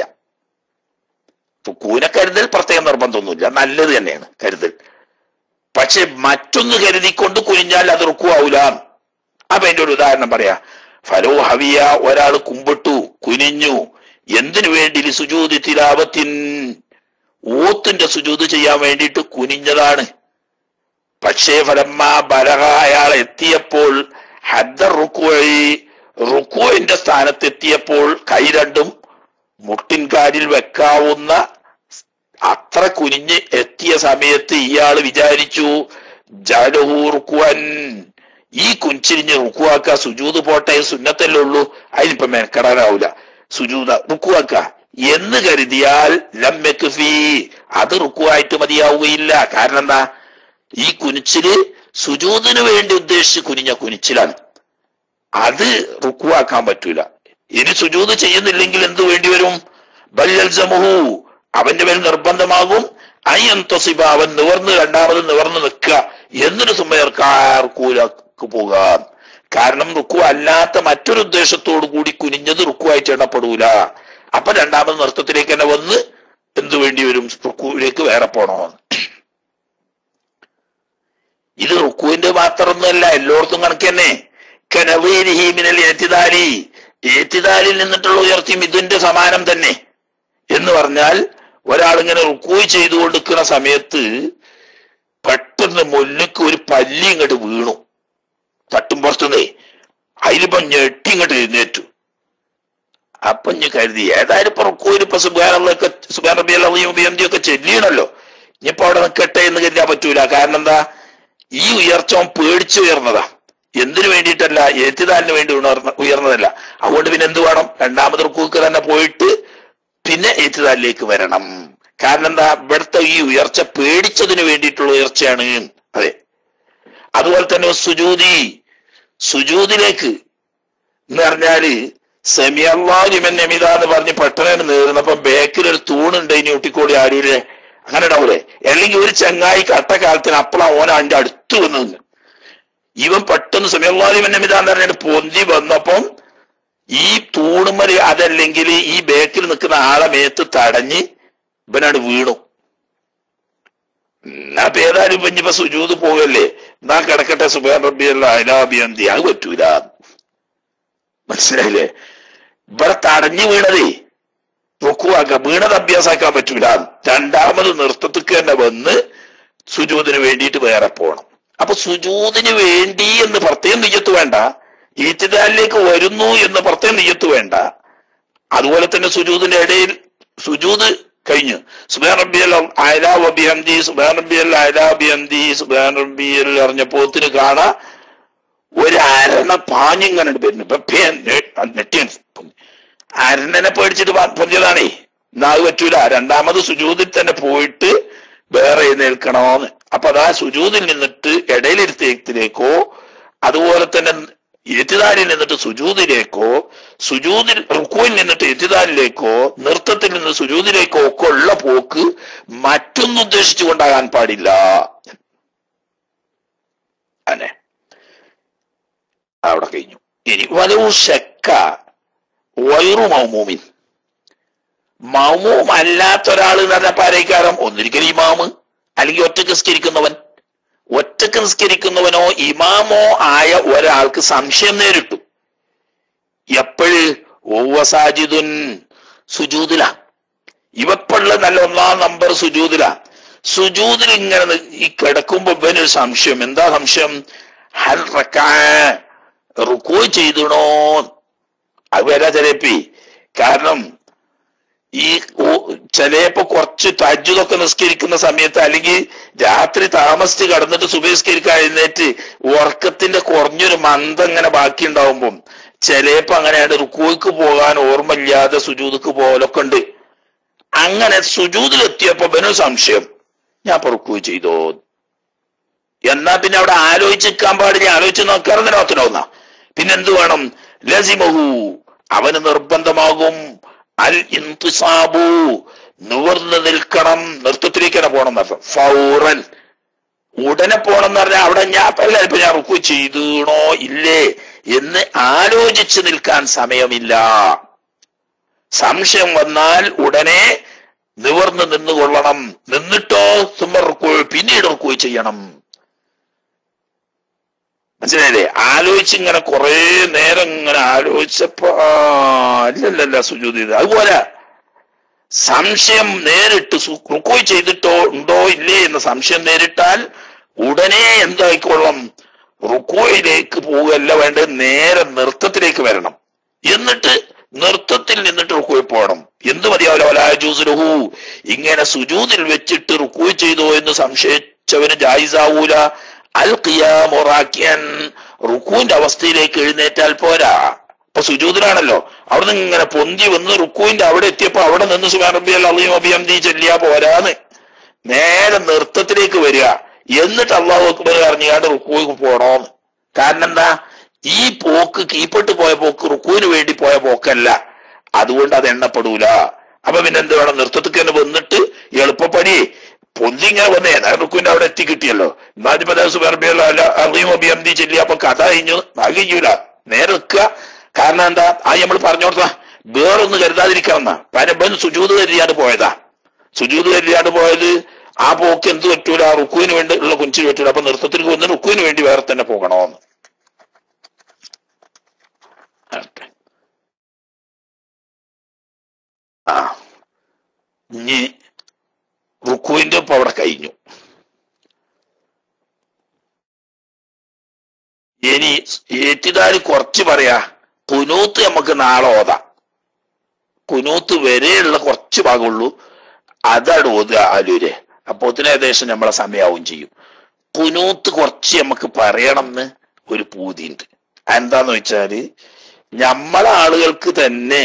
റുക്കുവിനെ കരുതൽ പ്രത്യേക നിർബന്ധമൊന്നുമില്ല നല്ലത് തന്നെയാണ് കരുതൽ പക്ഷെ മറ്റൊന്ന് കരുതിക്കൊണ്ട് കുനിഞ്ഞാൽ അത് റുക്കു ആവൂല അപ്പൊ എന്റെ ഒരു ഉദാഹരണം പറയാ ഫലോ ഹവിയ ഒരാൾ കുമ്പിട്ടു കുനിഞ്ഞു എന്തിനു വേണ്ടി സുജൂതി തിലാപത്തിൻ ഓത്തിന്റെ സുജൂത് ചെയ്യാൻ വേണ്ടിയിട്ട് കുനിഞ്ഞതാണ് പക്ഷേ ഫലമ്മ ബലഹ അയാൾ എത്തിയപ്പോൾ ഹദ്ദർ റുക്കുവഴി റുക്കുവിന്റെ സ്ഥാനത്തെത്തിയപ്പോൾ കൈ രണ്ടും മുട്ടിൻകാലിൽ വെക്കാവുന്ന അത്ര കുനിഞ്ഞ് എത്തിയ സമയത്ത് ഇയാൾ വിചാരിച്ചു ജലഹു റുക്കുവൻ ഈ കുഞ്ചിരിഞ്ഞ് റുക്കുവാക്ക സുജൂത് പോട്ടെ സുന്നത്തല്ലേ ഉള്ളൂ അതിനിപ്പോ മെനക്കെടാനാവൂല സുജൂത റുക്കുവാക്ക എന്ന് കരുതിയാൽ ലമ്മക്ക് ഫീ അത് റുക്കുവായിട്ട് മതിയാവുകയില്ല കാരണം എന്താ ഈ കുനിച്ചില് സുജൂതിന് വേണ്ടി ഉദ്ദേശിച്ച് കുനിഞ്ഞ കുനിച്ചിലാണ് അത് റുക്കുവാക്കാൻ പറ്റൂല ഇനി സുജൂത് ചെയ്യുന്നില്ലെങ്കിൽ എന്ത് വേണ്ടി വരും ബല്യൽസമുഹു അവന്റെ മേൽ നിർബന്ധമാകും അയ്യന്തസിബ അവൻ നിവർന്ന് രണ്ടാമത് നിവർന്ന് നിൽക്കുക എന്നിട്ട് സുമയർക്കാർക്കൂലക്ക് പോകാം കാരണം റുക്കു അല്ലാത്ത മറ്റൊരു ഉദ്ദേശത്തോടു കൂടി കുനിഞ്ഞത് റുക്കുവായിട്ട് എണ്ണപ്പെടൂല അപ്പൊ രണ്ടാമത് നൃത്തത്തിലേക്ക് തന്നെ വന്ന് എന്തു വേണ്ടി വരും റുക്കുവിലേക്ക് വേറെ പോണോ ഇത് റുക്കുവിന്റെ മാത്രമൊന്നുമല്ല എല്ലായിടത്തും കണക്ക് തന്നെ കനവീരിഹീമിനൽ ഏറ്റിദാലി ഏറ്റിദാലിൽ നിന്നിട്ടുള്ള ഉയർച്ചയും ഇതിന്റെ സമാനം തന്നെ എന്ന് പറഞ്ഞാൽ ഒരാൾ ഇങ്ങനെ റുക്കൂ ചെയ്തുകൊണ്ടിരിക്കുന്ന സമയത്ത് പെട്ടെന്ന് മുന്നിക്ക് ഒരു പല്ലി ഇങ്ങോട്ട് വീണു തട്ടും പുറത്തുനിന്നേ അതിലിപ്പോ ഞെട്ടി ഇങ്ങോട്ട് എഴുന്നേറ്റു അപ്പൊ ഞാൻ കരുതി ഏതായാലും ഇപ്പൊ റുക്കൂര് ഇപ്പൊ സുബാനൊക്കെ സുബാൻ റബി അള്ളി ഒക്കെ ചെല്ലിയണല്ലോ ഇനിയിപ്പോ അവിടെ നിൽക്കട്ടെ എന്ന് കരുതാൻ പറ്റൂല കാരണം എന്താ ഈ ഉയർച്ച അവൻ പേടിച്ചു ഉയർന്നതാ എന്തിനു വേണ്ടിയിട്ടല്ല ഏറ്റുതാലിന് വേണ്ടി ഉണർന്ന ഉയർന്നതല്ല അതുകൊണ്ട് പിന്നെ എന്ത് വേണം രണ്ടാമത് റുക്കൂക്ക് തന്നെ പോയിട്ട് പിന്നെ ഏറ്റുതാലിലേക്ക് വരണം കാരണം എന്താ ഇവിടുത്തെ ഈ ഉയർച്ച പേടിച്ചതിന് വേണ്ടിയിട്ടുള്ള ഉയർച്ചയാണ് അതെ അതുപോലെ തന്നെ സുജൂതി സുജൂതിലേക്ക് എന്ന് പറഞ്ഞാല് സെമിയല്ലാലിമൻ നമിത എന്ന് പറഞ്ഞ് പെട്ടെന്ന് നേർന്നപ്പോ ബേക്കിൽ ഒരു തൂണുണ്ട് ഇനി ഒട്ടിക്കോടി ആടിയില്ലേ അങ്ങനെ ഉണ്ടാവൂലേ അല്ലെങ്കിൽ ഒരു ചങ്ങായി കട്ടക്കാലത്തിന് അപ്പളാ ഓൻ അതിന്റെ അടുത്ത് വന്നു നിന്ന് ഇവൻ പെട്ടെന്ന് സെമിയല്ലാലിമൻ നമിത എന്ന് പറഞ്ഞിട്ട് പൊന്തി വന്നപ്പം ഈ തൂണുമല് അതല്ലെങ്കിൽ ഈ ബേക്കിൽ നിൽക്കുന്ന ആളെ മേത്ത് തടഞ്ഞ് ഇവനാട് വീണു എന്നാ ഇപ്പൊ ഏതായാലും ഇപ്പൊ ഇനിയിപ്പോ സുജൂത് പോകല്ലേ എന്നാ കിടക്കട്ടെ സുബാൻ റബ്ബിയല്ല അലാബിയന്തി അത് പറ്റൂല മനസ്സിലായില്ലേ ഇവിടെ തടഞ്ഞു വീണതേ നോക്കുവാക്ക വീണത് അഭ്യാസാക്കാൻ പറ്റൂല രണ്ടാമത് നൃത്തത്തിക്ക് തന്നെ വന്ന് സുജൂതിന് വേണ്ടിയിട്ട് വേറെ പോകണം അപ്പൊ സുജൂതിന് വേണ്ടി എന്ന് പ്രത്യേകം നെയ്യത്ത് വേണ്ട ഈറ്റിദാലിലേക്ക് വരുന്നു എന്ന് പ്രത്യേകം നെയ്യത്ത് വേണ്ട അതുപോലെ തന്നെ സുജൂതിന്റെ ഇടയിൽ സുജൂത് കഴിഞ്ഞു സുബാൻ റബ്ബിയൽ അയലാ വബിഹംദി സുബാൻ റബ്ബിയൽ അയലാ ബിഹംദി സുബാൻ റബ്ബിയൽ അറിഞ്ഞ പോത്തിന് കാണാ ഒരു അരണ പാഞ്ഞിങ്ങനെ വരുന്നു നെട്ടിയൻ അരണനെ പേടിച്ചിട്ട് പൊഞ്ചതാണേ നാവ് പറ്റൂല രണ്ടാമത് സുജൂതിൽ തന്നെ പോയിട്ട് വേറെ എഴുന്നേൽക്കണോന്ന് അപ്പൊ അതാ സുജൂതിൽ നിന്നിട്ട് ഇടയിലിരുത്തേക്കിലേക്കോ അതുപോലെ തന്നെ എത്തിദാലിൽ നിന്നിട്ട് സുജൂതിലേക്കോ സുജൂതിൽ റുക്കുവിൽ നിന്നിട്ട് എത്തിദാലിലേക്കോ നൃത്തത്തിൽ നിന്ന് സുജൂതിലേക്കോ ഒക്കെ ഉള്ള പോക്ക് മറ്റൊന്നും ഉദ്ദേശിച്ചുകൊണ്ടാകാൻ പാടില്ല അനെ അവിടെ കഴിഞ്ഞു ഇനി വലവു ശക്ക വൈറു മൗമൂമിൻ മൗമൂം അല്ലാത്ത ഒരാൾ എന്ന് പറഞ്ഞ പാരയിക്കാരം ഒന്നിരിക്കൽ ഇമാമ് അല്ലെങ്കിൽ ഒറ്റക്ക് നിസ്കരിക്കുന്നവൻ ഒറ്റക്ക് നിസ്കരിക്കുന്നവനോ ഇമാമോ ആയ ഒരാൾക്ക് സംശയം നേരിട്ടു എപ്പോഴ് ഓവസാജിദുൻ സുജൂദില ഇവപ്പുള്ള നല്ല ഒന്നാം നമ്പർ സുജൂദില സുജൂദിൽ ഇങ്ങനെ നി- ഈ കിടക്കുമ്പോ ഇവനൊരു സംശയം എന്താ സംശയം ഹൽ റക്കാ റുക്കൂ ചെയ്തണോ അത് വരാ ചിലപ്പി കാരണം ഈ ഓ- ചിലപ്പോ കുറച്ച് തജ്ജുതൊക്കെ നിസ്കരിക്കുന്ന സമയത്ത് അല്ലെങ്കിൽ രാത്രി താമസിച്ച് കടന്നിട്ട് സുബഹിസ്കരിക്കാൻ എഴുന്നേറ്റ് ഉറക്കത്തിന്റെ കുറഞ്ഞൊരു മന്ദം ഇങ്ങനെ ബാക്കി ഉണ്ടാവുമ്പം ചിലപ്പോ അങ്ങനെയാണ് റുക്കോയ്ക്ക് പോകാൻ ഓർമ്മയില്ലാതെ സുജൂദക്ക് പോകലൊക്കെ ഉണ്ട് അങ്ങനെ സുജൂദിലെത്തിയപ്പോ ബനു സംശയം ഞാൻ ഇപ്പൊ റുക്കു ചെയ്തോ എന്നാ പിന്നെ അവിടെ ആലോചിച്ച് നിൽക്കാൻ പാടില്ല ആലോചിച്ച് നോക്കാറുണ്ട് നോക്കണമെന്ന പിന്നെ എന്ത് വേണം ലസിമഹു അവന് നിർബന്ധമാകും അൽ ഇന്തിസാബു നിവർന്ന് നിൽക്കണം നൃത്തത്തിലേക്ക് തന്നെ പോകണം എന്നർത്ഥം ഫൗറൻ ഉടനെ പോണം എന്ന് പറഞ്ഞാൽ അവിടെ ഞാൻ അല്ല ഇപ്പൊ ഞാൻ റുക്കു ചെയ്തണോ ഇല്ലേ എന്ന് ആലോചിച്ച് നിൽക്കാൻ സമയമില്ല സംശയം വന്നാൽ ഉടനെ നിവർന്ന് നിന്നുകൊള്ളണം നിന്നിട്ടോ സുമർ റുക്കു പിന്നീട് റുക്കു ചെയ്യണം മനസ്സിലായില്ലേ ആലോചിച്ച് ഇങ്ങനെ കുറെ നേരം ഇങ്ങനെ ആലോചിച്ചപ്പോ ആ, അല്ലല്ലല്ല സുജൂതി ചെയ്ത് അതുപോലെ സംശയം നേരിട്ട് സു- റുക്കോയ് ചെയ്തിട്ടോ ഉണ്ടോ ഇല്ലേ എന്ന സംശയം നേരിട്ടാൽ ഉടനെ എന്തായിക്കൊള്ളം റുക്കോയിലേക്ക് പോവുകയല്ല വേണ്ടത് നേരെ നൃത്തത്തിലേക്ക് വരണം എന്നിട്ട് നൃത്തത്തിൽ നിന്നിട്ട് റുക്കോയി പോകണം എന്ത് മതിയാവില്ല വലാ ജൂസുലുഹു ഇങ്ങനെ സുജൂതിൽ വെച്ചിട്ട് റുക്കോയ് ചെയ്തോ എന്ന് സംശയിച്ചവന് ജായിസാവൂല അൽ ഖിയാമുറാക്കിയൻ റുക്കുവിന്റെ അവസ്ഥയിലേക്ക് എഴുന്നേറ്റാൽ പോരാ ഇപ്പൊ സുജൂദിലാണല്ലോ അവിടെ നിന്ന് ഇങ്ങനെ പൊന്തി വന്ന് റുക്കുവിന്റെ അവിടെ എത്തിയപ്പോ അവിടെ നിന്ന് സുബാൻ റബ്ബി അള്ളീം അബിയംതി ചെല്ലിയാ പോരാന്ന് നേരെ നൃത്തത്തിലേക്ക് വരിക എന്നിട്ട് അള്ളാഹു അക്ബർ അറിഞ്ഞാണ്ട് റുക്കുവിക്ക് പോണോന്ന് കാരണം എന്താ ഈ പോക്ക് കീപ്പെട്ട് പോയ പോക്ക് റുക്കുവിന് വേണ്ടി പോയ പോക്കല്ല അതുകൊണ്ട് അത് എണ്ണപ്പെടൂല അപ്പൊ പിന്നെ എന്ത് വേണം നൃത്തത്തിൽ തന്നെ വന്നിട്ട് എളുപ്പപ്പണി പൊന്തിങ്ങനെ വന്ന് ഏതാറുക്കുവിന്റെ അവിടെ എത്തി കിട്ടിയല്ലോ അബിയന്തി ചെല്ലി അപ്പൊ കഥ കഴിഞ്ഞു അത് കഴിയൂല നേരെ നിൽക്കുക കാരണം എന്താ ആ നമ്മൾ പറഞ്ഞോർത്താ വേറൊന്ന് കരുതാതിരിക്കാമെന്ന പരമ്പൻ സുജൂത് കരുതിയാണ് പോയതാ സുജൂത് കരുതിയാണ് പോയത് ആ പോക്ക് എന്ത് പറ്റൂല ആ റുക്കുവിന് വേണ്ടി ഉള്ള കുഞ്ചിന് പറ്റൂല അപ്പൊ നൃത്തത്തിൽ വന്ന് റുക്കുവിന് വേണ്ടി വേറെ തന്നെ പോകണമെന്ന് ആട്ടെ. ആ ഇനി റുക്കുവിന്റെ ഇപ്പൊ അവിടെ കഴിഞ്ഞു ഇനി ഏറ്റുകാര് കുറച്ച് പറയാ കുനൂത്ത് നമുക്ക് നാളെ ഓതാം കുനൂത്ത് വരെയുള്ള കുറച്ച് ഭാഗമുള്ളൂ അതാണ് ഓതുക ആലൂര് അപ്പോത്തിന് ഏകദേശം നമ്മളെ സമയാവും ചെയ്യും കുനൂത്ത് കുറച്ച് നമുക്ക് പറയണം എന്ന് ഒരു പൂതിയുണ്ട് എന്താന്ന് വെച്ചാല് നമ്മളെ ആളുകൾക്ക് തന്നെ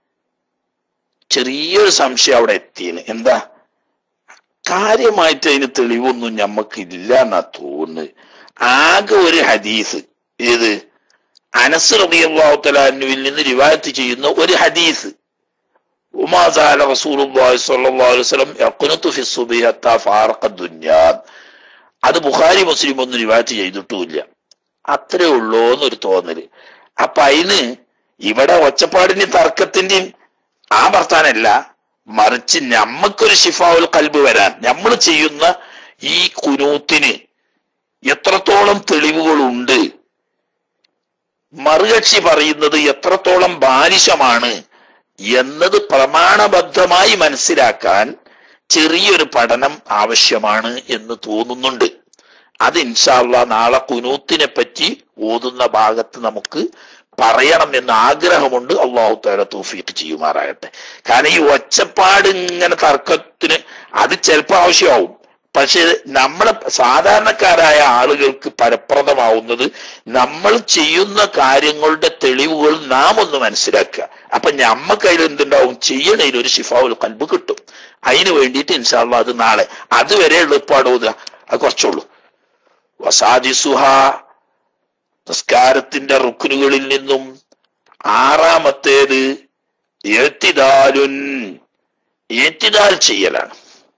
ചെറിയൊരു സംശയം അവിടെ എത്തിയാണ് എന്താ കാര്യമായിട്ട് അതിന് തെളിവൊന്നും ഞമ്മക്ക് ഇല്ല എന്നാ തോന്നുന്നത് ആകെ ഒരു ഹദീസ് ഏത് അനസ് റബിയാഹുത്തലാനുവിൽ നിന്ന് റിവായത്ത് ചെയ്യുന്ന ഒരു ഹദീസ് ഉമാസാല റസൂലുള്ളാഹി സ്വല്ലല്ലാഹു അലൈഹി വസല്ലം യഖ്നുതു ഫി സുബ്ഹി ഹത്താ ഫാറഖ ദുനിയാ അത് ബുഖാരി മുസ്ലിം ഒന്നും റിവായത്ത് ചെയ്തിട്ടുമില്ല അത്രേ ഉള്ളൂ എന്നൊരു തോന്നല് അപ്പൊ അതിന് ഇവിടെ ഒച്ചപ്പാടിന്റെ തർക്കത്തിന്റെയും ആ വർത്താനല്ല മറിച്ച് നമ്മക്കൊരു ഷിഫാവുൽ കൽബ് വരാൻ നമ്മൾ ചെയ്യുന്ന ഈ കുനൂത്തിന് എത്രത്തോളം തെളിവുകളുണ്ട് മറുകക്ഷി പറയുന്നത് എത്രത്തോളം ബാലിശമാണ് എന്നത് പ്രമാണബദ്ധമായി മനസ്സിലാക്കാൻ ചെറിയൊരു പഠനം ആവശ്യമാണ് എന്ന് തോന്നുന്നുണ്ട് അത് ഇൻഷാല്ല നാളെ കുനൂത്തിനെ പറ്റി ഓതുന്ന ഭാഗത്ത് നമുക്ക് പറയണം എന്ന് ആഗ്രഹമുണ്ട് അള്ളാഹു താല തൗഫീഖ് ചെയ്യുമാറാകട്ടെ കാരണം ഈ ഒച്ചപ്പാട് ഇങ്ങനെ തർക്കത്തിന് അത് ചിലപ്പോൾ ആവശ്യമാവും പക്ഷെ നമ്മളെ സാധാരണക്കാരായ ആളുകൾക്ക് ഫലപ്രദമാവുന്നത് നമ്മൾ ചെയ്യുന്ന കാര്യങ്ങളുടെ തെളിവുകൾ നാം ഒന്ന് മനസ്സിലാക്കുക അപ്പൊ ഞമ്മക്ക് അതിൽ എന്തുണ്ടാവും ചെയ്യണതിൽ ഒരു ഷിഫാവുൽ കൽബ് കിട്ടും അതിന് വേണ്ടിയിട്ട് ഇൻഷാല്ല അത് നാളെ അതുവരെ എളുപ്പമാണ് ഓതുക അത് കുറച്ചുള്ളൂ വസാദിസുഹ നിസ്കാരത്തിന്റെ റുക്കുനുകളിൽ നിന്നും ആറാമത്തേത് ഏത്തിദാലുൻ ഏത്തിദാൽ ചെയ്യലാണ്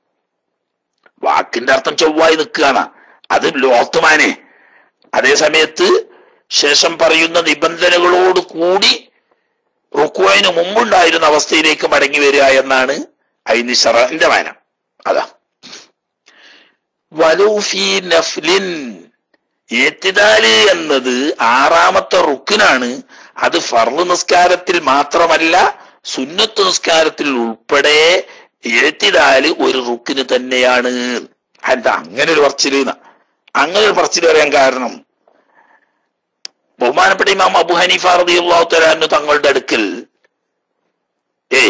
വാക്കിന്റെ അർത്ഥം ചൊവ്വായി നിൽക്കുകയാണ് അത് ലോത്തുമാനെ അതേ സമയത്ത് ശേഷം പറയുന്ന നിബന്ധനകളോട് കൂടി റുക്കുവിന് മുമ്പുണ്ടായിരുന്ന അവസ്ഥയിലേക്ക് മടങ്ങി വരിക എന്നാണ് അതിന് ഷറന്റെ വായന അതാ വലൂഫി നഫ്ലിൻ ഏത്തിദാല് എന്നത് ആറാമത്തെ റുക്കിനാണ് അത് ഫർള് നിസ്കാരത്തിൽ മാത്രമല്ല സുന്നത്ത് നിസ്കാരത്തിൽ ഉൾപ്പെടെ ഏത്തിദാല് ഒരു റുക്കിന് തന്നെയാണ് എന്താ അങ്ങനെ ഒരു പറച്ചില് അങ്ങനെ ഒരു പറച്ചിൽ പറയാൻ കാരണം ബഹുമാനപ്പെട്ട ഇമാം അബു ഹനീഫ റളിയല്ലാഹു തആല തങ്ങളുടെ അടുക്കൽ ഏ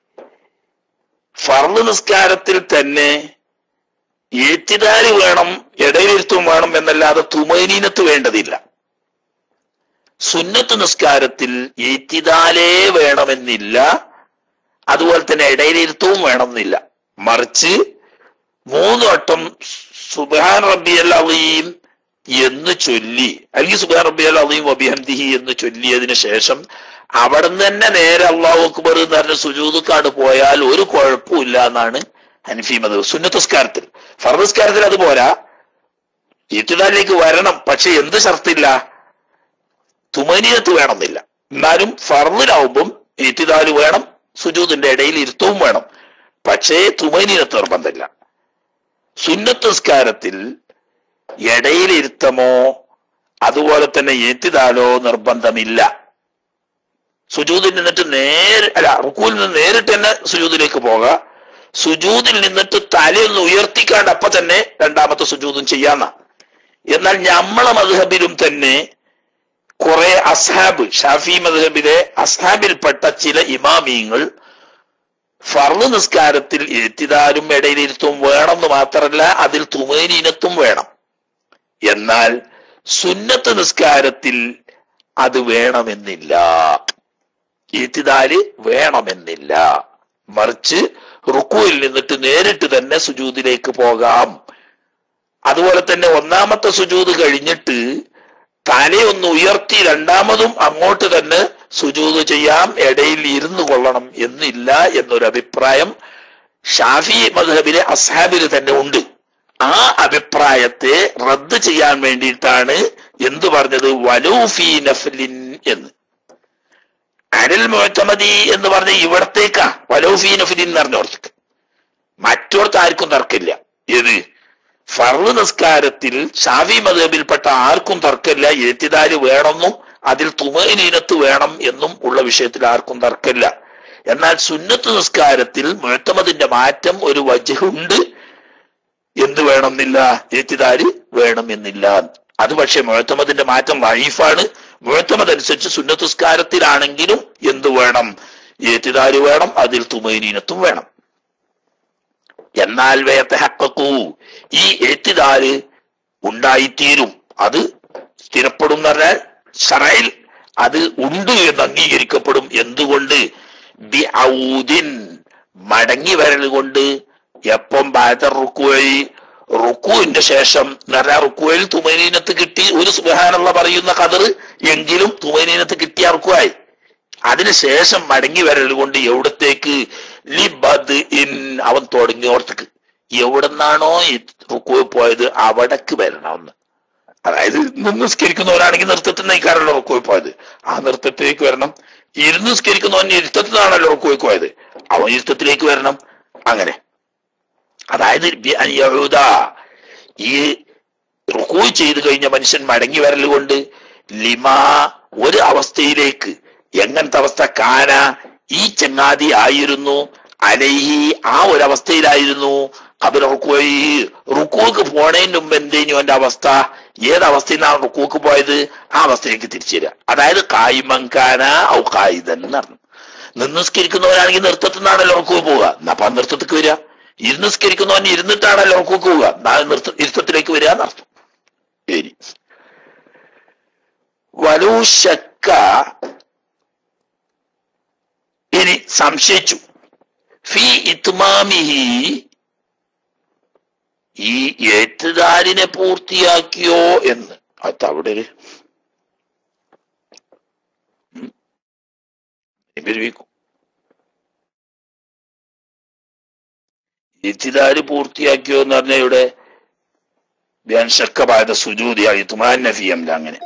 ഫർള് നിസ്കാരത്തിൽ തന്നെ ഏറ്റിദാല് വേണം ഇടയിലിരുത്തും വേണം എന്നല്ലാതെ തുമനീനത്ത് വേണ്ടതില്ല സുന്നത്ത് നിസ്കാരത്തിൽ ഏറ്റിദാലേ വേണമെന്നില്ല അതുപോലെ തന്നെ ഇടയിലിരുത്തവും വേണമെന്നില്ല മറിച്ച് മൂന്ന് വട്ടം സുബാൻ റബ്ബി അൽ അലീം എന്ന് ചൊല്ലി അല്ലെങ്കിൽ സുബാൻ റബ്ബി അൽ അലീം അബിഹന്ദിഹി എന്ന് ചൊല്ലിയതിനു ശേഷം അവിടെ നിന്ന് തന്നെ നേരെ അള്ളാഹു അക്ബർ എന്ന് പറഞ്ഞ സുജൂതുക്കാട് പോയാൽ ഒരു കുഴപ്പമില്ല എന്നാണ് ഹനഫി മത് സുന്നത്തസ്കാരത്തിൽ ഫർദസ്കാരത്തിൽ അത് പോരാ ഇത്തിദാലിലേക്ക് വരണം പക്ഷെ എന്ത് ഷർത്തില്ല തുമനീയത്ത് വേണമെന്നില്ല എന്നാലും ഫർദിലാവുമ്പം ഇത്തിദാല് വേണം സുജൂദിന്റെ ഇടയിൽ ഇരുത്തവും വേണം പക്ഷേ തുമനീയത്ത് നിർബന്ധമില്ല സുന്നത്തസ്കാരത്തിൽ ഇടയിൽ ഇരുത്തമോ അതുപോലെ തന്നെ ഏത്തിദാലോ നിർബന്ധമില്ല സുജൂദിൽ നിന്നിട്ട് നേരെ അല്ല റുക്കൂൽ നിന്ന് നേരിട്ട് തന്നെ സുജൂദിലേക്ക് പോകാം സുജൂദിൽ നിന്നിട്ട് തലയൊന്ന് ഉയർത്തിക്കാണ്ട് അപ്പൊ തന്നെ രണ്ടാമത്തെ സുജൂദും ചെയ്യാന്ന എന്നാൽ ഞമ്മളെ മധുഹബിലും തന്നെ കുറെ അസ്ഹാബ് ഷാഫി മധുഹബിലെ അസ്ഹാബിൽപ്പെട്ട ചില ഇമാമീങ്ങൾ ഫർള് നിസ്കാരത്തിൽ എത്തിതാലും ഇടയിലിരുത്തും വേണമെന്ന് മാത്രമല്ല അതിൽ തുമേനീനത്തും വേണം എന്നാൽ സുന്നത്ത് നിസ്കാരത്തിൽ അത് വേണമെന്നില്ല എത്തിതാല് വേണമെന്നില്ല മറിച്ച് റുക്കുവിൽ നിന്നിട്ട് നേരിട്ട് തന്നെ സുജൂദിലേക്ക് പോകാം അതുപോലെ തന്നെ ഒന്നാമത്തെ സുജൂത് കഴിഞ്ഞിട്ട് തലയൊന്ന് ഉയർത്തി രണ്ടാമതും അങ്ങോട്ട് തന്നെ സുജൂത് ചെയ്യാം ഇടയിൽ ഇരുന്നു കൊള്ളണം എന്നില്ല എന്നൊരു അഭിപ്രായം ഷാഫി മദ്ഹബിലെ അസ്ഹാബിൽ തന്നെ ഉണ്ട് ആ അഭിപ്രായത്തെ റദ്ദ് ചെയ്യാൻ വേണ്ടിയിട്ടാണ് എന്തു പറഞ്ഞത് വലൂഫി നഫ്ലിൻ എന്ന് അനിൽ മുഴത്തമതി എന്ന് പറഞ്ഞ ഇവിടത്തേക്കാ വലൂഫി നഫ്ലിൻ എന്ന് പറഞ്ഞോടത്തേക്ക് മറ്റോടത്ത് ആർക്കും തർക്കമില്ല ഏത് ഫർള് നിസ്കാരത്തിൽ ഷാഫി മതബിൽപ്പെട്ട ആർക്കും തർക്കമില്ല എത്തിദാല് വേണമെന്നും അതിൽ തുമനീനത്ത് വേണം എന്നും ഉള്ള വിഷയത്തിൽ ആർക്കും തർക്കമില്ല എന്നാൽ സുന്നത്ത് നിസ്കാരത്തിൽ മുഴത്തമതിന്റെ മാറ്റം ഒരു വജഹുണ്ട് എന്ത് വേണമെന്നില്ല എത്തിദാല് വേണമെന്നില്ല അത് പക്ഷെ മുഴത്തമതിന്റെ മാറ്റം വൈഫാണ് മുഴത്തമത് അനുസരിച്ച് സുന്നത്ത് നിസ്കാരത്തിലാണെങ്കിലും എന്ത് വേണം ഏത്തിദാല് വേണം അതിൽ തുമനീനത്തും വേണം എന്നാൽ വേത്തെ ഹക്കൂ ഈ എത്തിദാല് ഉണ്ടായിത്തീരും അത് സ്ഥിരപ്പെടും എന്ന് പറഞ്ഞാൽ ഷറയിൽ അത് ഉണ്ട് എന്ന് അംഗീകരിക്കപ്പെടും എന്തുകൊണ്ട് ബി ഔദിൻ മടങ്ങി വരൽ കൊണ്ട് എപ്പം ബാറ്റർ റുക്കുവഴി റുക്കുവിന്റെ ശേഷം എന്ന് പറഞ്ഞാൽ റുക്കുവയിൽ തുമനീനത്ത് കിട്ടി ഒരു സുബഹാനുള്ള പറയുന്ന കതറ് എങ്കിലും തുമനീനത്ത് കിട്ടിയ റുക്കുവായി അതിനുശേഷം മടങ്ങി വരൽ കൊണ്ട് എവിടത്തേക്ക് ലിബദ് ഇൻ അവൻ തുടങ്ങിയോർത്തേക്ക് എവിടെന്നാണോ ഈ റുക്കുവിൽ പോയത് അവിടക്ക് വരണമെന്ന് അതായത് നിസ്കരിക്കുന്നവരാണെങ്കിൽ നൃത്തത്തിൽ നയിക്കാറല്ലോ റുക്കുവിൽ പോയത് ആ നൃത്തത്തിലേക്ക് വരണം ഇരുന്ന് നിസ്കരിക്കുന്നവൻ ഇരുത്തത്തിനാണല്ലോ റുക്കുവിൽ പോയത് അവൻ ഇരുത്തത്തിലേക്ക് വരണം അങ്ങനെ അതായത് ബി അൻ യഹൂദ ഈ റുക്കൂ ചെയ്തു കഴിഞ്ഞ മനുഷ്യൻ മടങ്ങി വരൽ കൊണ്ട് ലിമാ ഒരു അവസ്ഥയിലേക്ക് എങ്ങനത്തെ അവസ്ഥ കാന ഈ ചങ്ങാതി ആയിരുന്നു അലൈഹി ആ ഒരു അവസ്ഥയിലായിരുന്നു കബിൽ റുക്കോയി റുക്കൂക്ക് പോണതിന് മുമ്പ് എന്തേനു എന്റെ അവസ്ഥ ഏത് അവസ്ഥയിൽ നിന്നാണ് റുക്കൂക്ക് പോയത് ആ അവസ്ഥയിലേക്ക് തിരിച്ചു തരിക അതായത് കായ്മങ്കാന ഔ കായിതൻ എന്ന് പറഞ്ഞു നിന്നുസ്കരിക്കുന്നവരാണെങ്കിൽ നൃത്തത്തിൽ നിന്നാണല്ലോ റുക്കൂക്ക് പോവുക എന്നാ അപ്പൊ ആ നൃത്തത്തിക്ക് വരിക ഇരുന്നുസ്കരിക്കുന്നവൻ ഇരുന്നിട്ടാണല്ലോ റുക്കൂക്ക് പോവുക എന്നാ നൃത്ത ഇരുത്തത്തിലേക്ക് വരിക എന്നർത്ഥം ശരി വലൂശക്ക ഇനി സംശയിച്ചു ഫി ഇത്മാമിഹി ഈ ഏറ്റുദാരിനെ പൂർത്തിയാക്കിയോ എന്ന് അത് അവിടെ ഒരു ഉം. വിവരിക്കും ഏറ്റുദാര് പൂർത്തിയാക്കിയോ എന്ന് പറഞ്ഞാൽ ഇവിടെ ഷക്കബാധ സുജൂതിയായി തുമാൻ നഫിയല്ല അങ്ങനെ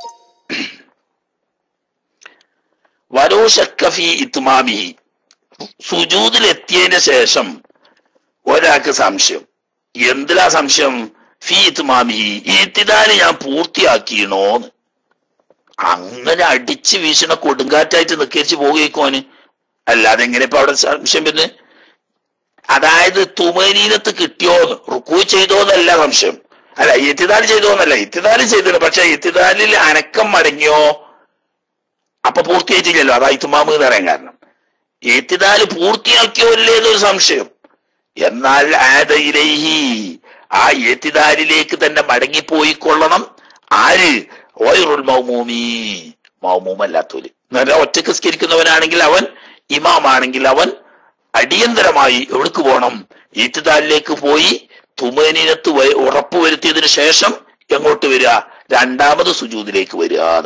വരോ ഷക്കഫി ഇത്മാമിഹി സുജൂദിൽ എത്തിയതിന് ശേഷം ഒരാൾക്ക് സംശയം എന്തിലാ സംശയം ഫീ ഇത്മാമിഹി ഇത്തിദാല് ഞാൻ പൂർത്തിയാക്കിയണോന്ന് അങ്ങനെ അടിച്ച് വീശണ കൊടുങ്കാറ്റായിട്ട് നിക്കരിച്ച് പോകുകയോന് അല്ലാതെ എങ്ങനെ ഇപ്പൊ അവിടെ സംശയം പിന്നെ അതായത് തുമനീനത്ത് കിട്ടിയോന്ന് റുക്കു ചെയ്തോന്നല്ല സംശയം അല്ല ഇത്തിദാല് ചെയ്തോന്നല്ല ഇത്തിദാല് ചെയ്തില്ല പക്ഷെ ഇത്തിദാലിൽ അനക്കം മടങ്ങിയോ അപ്പൊ പൂർത്തിയായിട്ടില്ലല്ലോ അതാ ഇത്തുമാമ് എന്ന് പറയാൻ കാരണം ഏത്തിദാല് പൂർത്തിയാക്കിയോ ഇല്ലേ എന്നൊരു സംശയം എന്നാൽ ആദയിലേഹി ആ ഏത്തിദാലിലേക്ക് തന്നെ മടങ്ങിപ്പോയിക്കൊള്ളണം ആര് ഓയറുൽ മൗമൂമി മൗമൂമല്ലാത്തോല് എന്നാൽ ഒറ്റക്ക് സ്കരിക്കുന്നവനാണെങ്കിൽ അവൻ ഇമാമാണെങ്കിൽ അവൻ അടിയന്തരമായി എവിടേക്ക് പോകണം ഈറ്റുദാലിലേക്ക് പോയി തുമനീനത്ത് വ- ഉറപ്പുവരുത്തിയതിനു ശേഷം എങ്ങോട്ട് വരിക രണ്ടാമത് സുജൂദിലേക്ക് വരിക എന്ന്.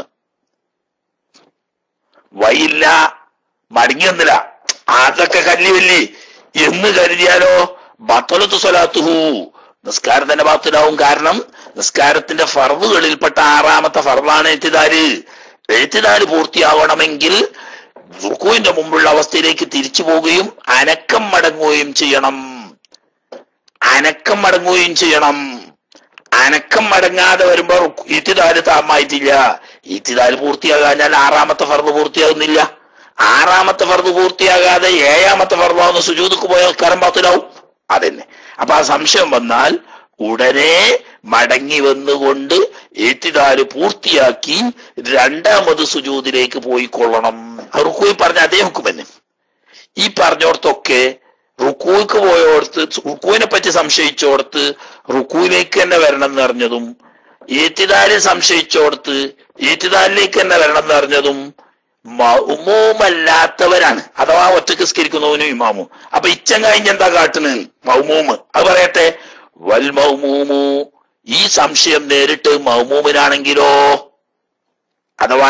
വയില്ല മടങ്ങി വന്നില്ല അതൊക്കെ കല്ലി വല്ലി എന്ന് കരുതിയാലോ ബത്തലത്ത് സ്വലാത്തുഹു നിസ്കാരം തന്നെ ബാത്തിലാവും കാരണം നിസ്കാരത്തിന്റെ ഫർവുകളിൽപ്പെട്ട ആറാമത്തെ ഫർവാണ് എത്തിദാര് എഴുത്തിദാര് പൂർത്തിയാവണമെങ്കിൽ റുക്കുവിന്റെ മുമ്പുള്ള അവസ്ഥയിലേക്ക് തിരിച്ചു പോവുകയും അനക്കം മടങ്ങുകയും ചെയ്യണം അനക്കം മടങ്ങുകയും ചെയ്യണം അനക്കം മടങ്ങാതെ വരുമ്പോ ഇത്തിദാല് താമായിട്ടില്ല ഇത്തിദാല് പൂർത്തിയാകാഞ്ഞാൽ ആറാമത്തെ ഫർദ് പൂർത്തിയാകുന്നില്ല ആറാമത്തെ ഫർദ് പൂർത്തിയാകാതെ ഏഴാമത്തെ ഫർദാവുന്ന സുജൂദക്ക് പോയ കരം പാത്തിലാവും അതന്നെ അപ്പൊ ആ സംശയം വന്നാൽ ഉടനെ മടങ്ങി വന്നുകൊണ്ട് ഏറ്റിദാല് പൂർത്തിയാക്കി രണ്ടാമത് സുജൂദിലേക്ക് പോയിക്കൊള്ളണം റുക്കുയി പറഞ്ഞ അതേ ഹുക്കുമെന്നെ ഈ പറഞ്ഞോടത്തൊക്കെ റുക്കൂക്ക് പോയോടത്ത് റുക്കുവിനെ പറ്റി സംശയിച്ചോടത്ത് റുക്കുവിലേക്ക് തന്നെ വരണം എന്ന് അറിഞ്ഞതും ഏറ്റിദാലിൽ സംശയിച്ചോടത്ത് ഏറ്റിദാലിലേക്ക് തന്നെ വരണം എന്ന് അറിഞ്ഞതും മൗമൂമല്ലാത്തവരാണ് അഥവാ ഒറ്റക്ക് സ്കരിക്കുന്നവനും ഇമാമും അപ്പൊ ഇച്ചം കഴിഞ്ഞ് എന്താ കാട്ടുന്നത് മൗമൂമ് അത് പറയട്ടെ വൽ മൗമൂമു ഈ സംശയം നേരിട്ട് മൗമൂമിനാണെങ്കിലോ അഥവാ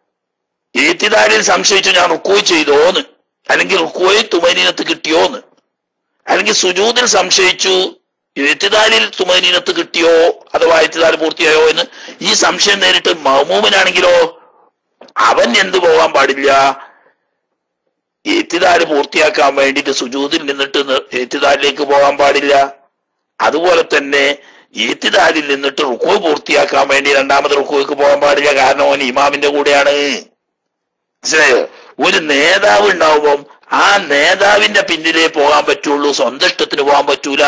ഏത്തിദാലിൽ സംശയിച്ചു ഞാൻ റുക്കോയ് ചെയ്തോന്ന് അല്ലെങ്കിൽ റുക്കോയ് തുമനീനത്ത് കിട്ടിയോന്ന് അല്ലെങ്കിൽ സുജൂദിൽ സംശയിച്ചു എത്തിദാലിൽ തുമനീനത്ത് കിട്ടിയോ അഥവാ എത്തിദാൽ പൂർത്തിയായോ എന്ന് ഈ സംശയം നേരിട്ട് മഹമൂമിനാണെങ്കിലോ അവൻ എന്ത് പോകാൻ പാടില്ല എത്തിദാല് പൂർത്തിയാക്കാൻ വേണ്ടിയിട്ട് സുജൂദിൽ നിന്നിട്ട് എത്തിദാലിലേക്ക് പോകാൻ പാടില്ല അതുപോലെ തന്നെ ഏത്തിദാലിൽ നിന്നിട്ട് റുക്കു പൂർത്തിയാക്കാൻ വേണ്ടി രണ്ടാമത് റുക്കുവിക്ക് പോകാൻ പാടില്ല കാരണം അവൻ ഇമാമിന്റെ കൂടെയാണ് മനസ്സിലായോ ഒരു നേതാവ് ഉണ്ടാവുമ്പം ആ നേതാവിന്റെ പിന്നിലേ പോകാൻ പറ്റുള്ളൂ സ്വന്തം ഇഷ്ടത്തിന് പോകാൻ പറ്റൂല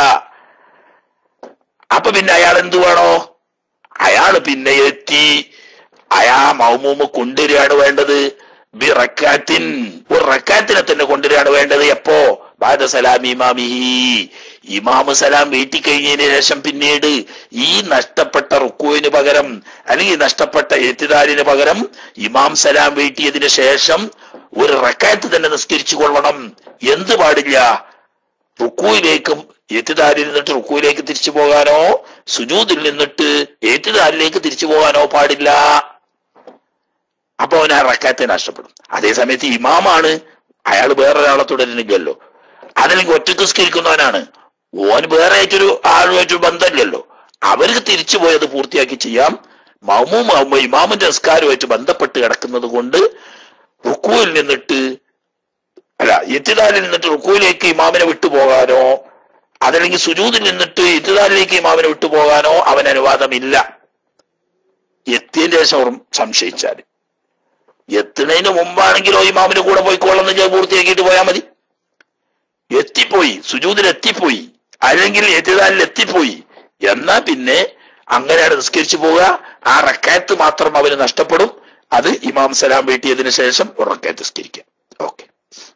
അപ്പൊ പിന്നെ അയാൾ എന്തു വേണോ അയാൾ പിന്നെ എത്തി അയാ മൗമൂമ് കൊണ്ടുവരികയാണ് വേണ്ടത് ബി റക്കാത്തിൻ ഒരു റക്കാത്തിനെ തന്നെ കൊണ്ടുവരികയാണ് വേണ്ടത് എപ്പോ ബാദ സലാം ഇമാമിഹി ഇമാമ് സലാം വീട്ടി കഴിഞ്ഞതിന് ശേഷം പിന്നീട് ഈ നഷ്ടപ്പെട്ട റുക്കുവിന് പകരം അല്ലെങ്കിൽ നഷ്ടപ്പെട്ട എത്തിദാലിന് പകരം ഇമാം സലാം വീട്ടിയതിന് ശേഷം ഒരു റക്കാത്ത് തന്നെ നിസ്കരിച്ചു കൊള്ളണം എന്ത് പാടില്ല റുക്കുവിലേക്കും ഏറ്റുദാലിൽ നിന്നിട്ട് റുക്കുവിലേക്ക് തിരിച്ചു പോകാനോ സുജൂദിൽ നിന്നിട്ട് ഏറ്റുദാലിലേക്ക് തിരിച്ചു പോകാനോ പാടില്ല അപ്പൊ അവൻ ആ റക്കാത്തെ നഷ്ടപ്പെടും അതേ സമയത്ത് ഇമാമാണ് അയാൾ വേറൊരാളെ തുടരുന്നില്ലല്ലോ അതല്ലെങ്കിൽ ഒറ്റക്ക് സ്കരിക്കുന്നവനാണ് ഓൻ വേറെ ആയിട്ടൊരു ആളുമായിട്ടൊരു ബന്ധമില്ലല്ലോ അവർക്ക് തിരിച്ചു പോയത് പൂർത്തിയാക്കി ചെയ്യാം മൗമുമാകുമ്പോ ഇമാമിന്റെ നിസ്കാരവുമായിട്ട് ബന്ധപ്പെട്ട് കിടക്കുന്നത് കൊണ്ട് റുക്കുവിൽ നിന്നിട്ട് അല്ല എത്തിദാലിൽ നിന്നിട്ട് റുക്കുവിലേക്ക് ഇമാമിനെ വിട്ടുപോകാനോ അതല്ലെങ്കിൽ സുജൂദിൽ നിന്നിട്ട് എത്തിദാലിലേക്ക് ഇമാമിനെ വിട്ടുപോകാനോ അവൻ അനുവാദമില്ല എത്തിയതിന്റെ ശേഷം അവർ സംശയിച്ചാൽ എത്തുന്നതിന് മുമ്പാണെങ്കിലോ ഇമാമിന്റെ കൂടെ പോയിക്കോളെന്ന് ഞാൻ പൂർത്തിയാക്കിയിട്ട് പോയാൽ മതി എത്തിപ്പോയി സുജൂദിൽ എത്തിപ്പോയി അല്ലെങ്കിൽ എത്തിദാലിൽ എത്തിപ്പോയി എന്നാ പിന്നെ അങ്ങനെയാണ് നിസ്കരിച്ചു പോവുക ആ റക്കായത്ത് മാത്രം അവന് നഷ്ടപ്പെടും അത് ഇമാം സലാം വീട്ടിയതിനു ശേഷം ഒരു റക്കായത്ത് നിസ്കരിക്കാം ഓക്കെ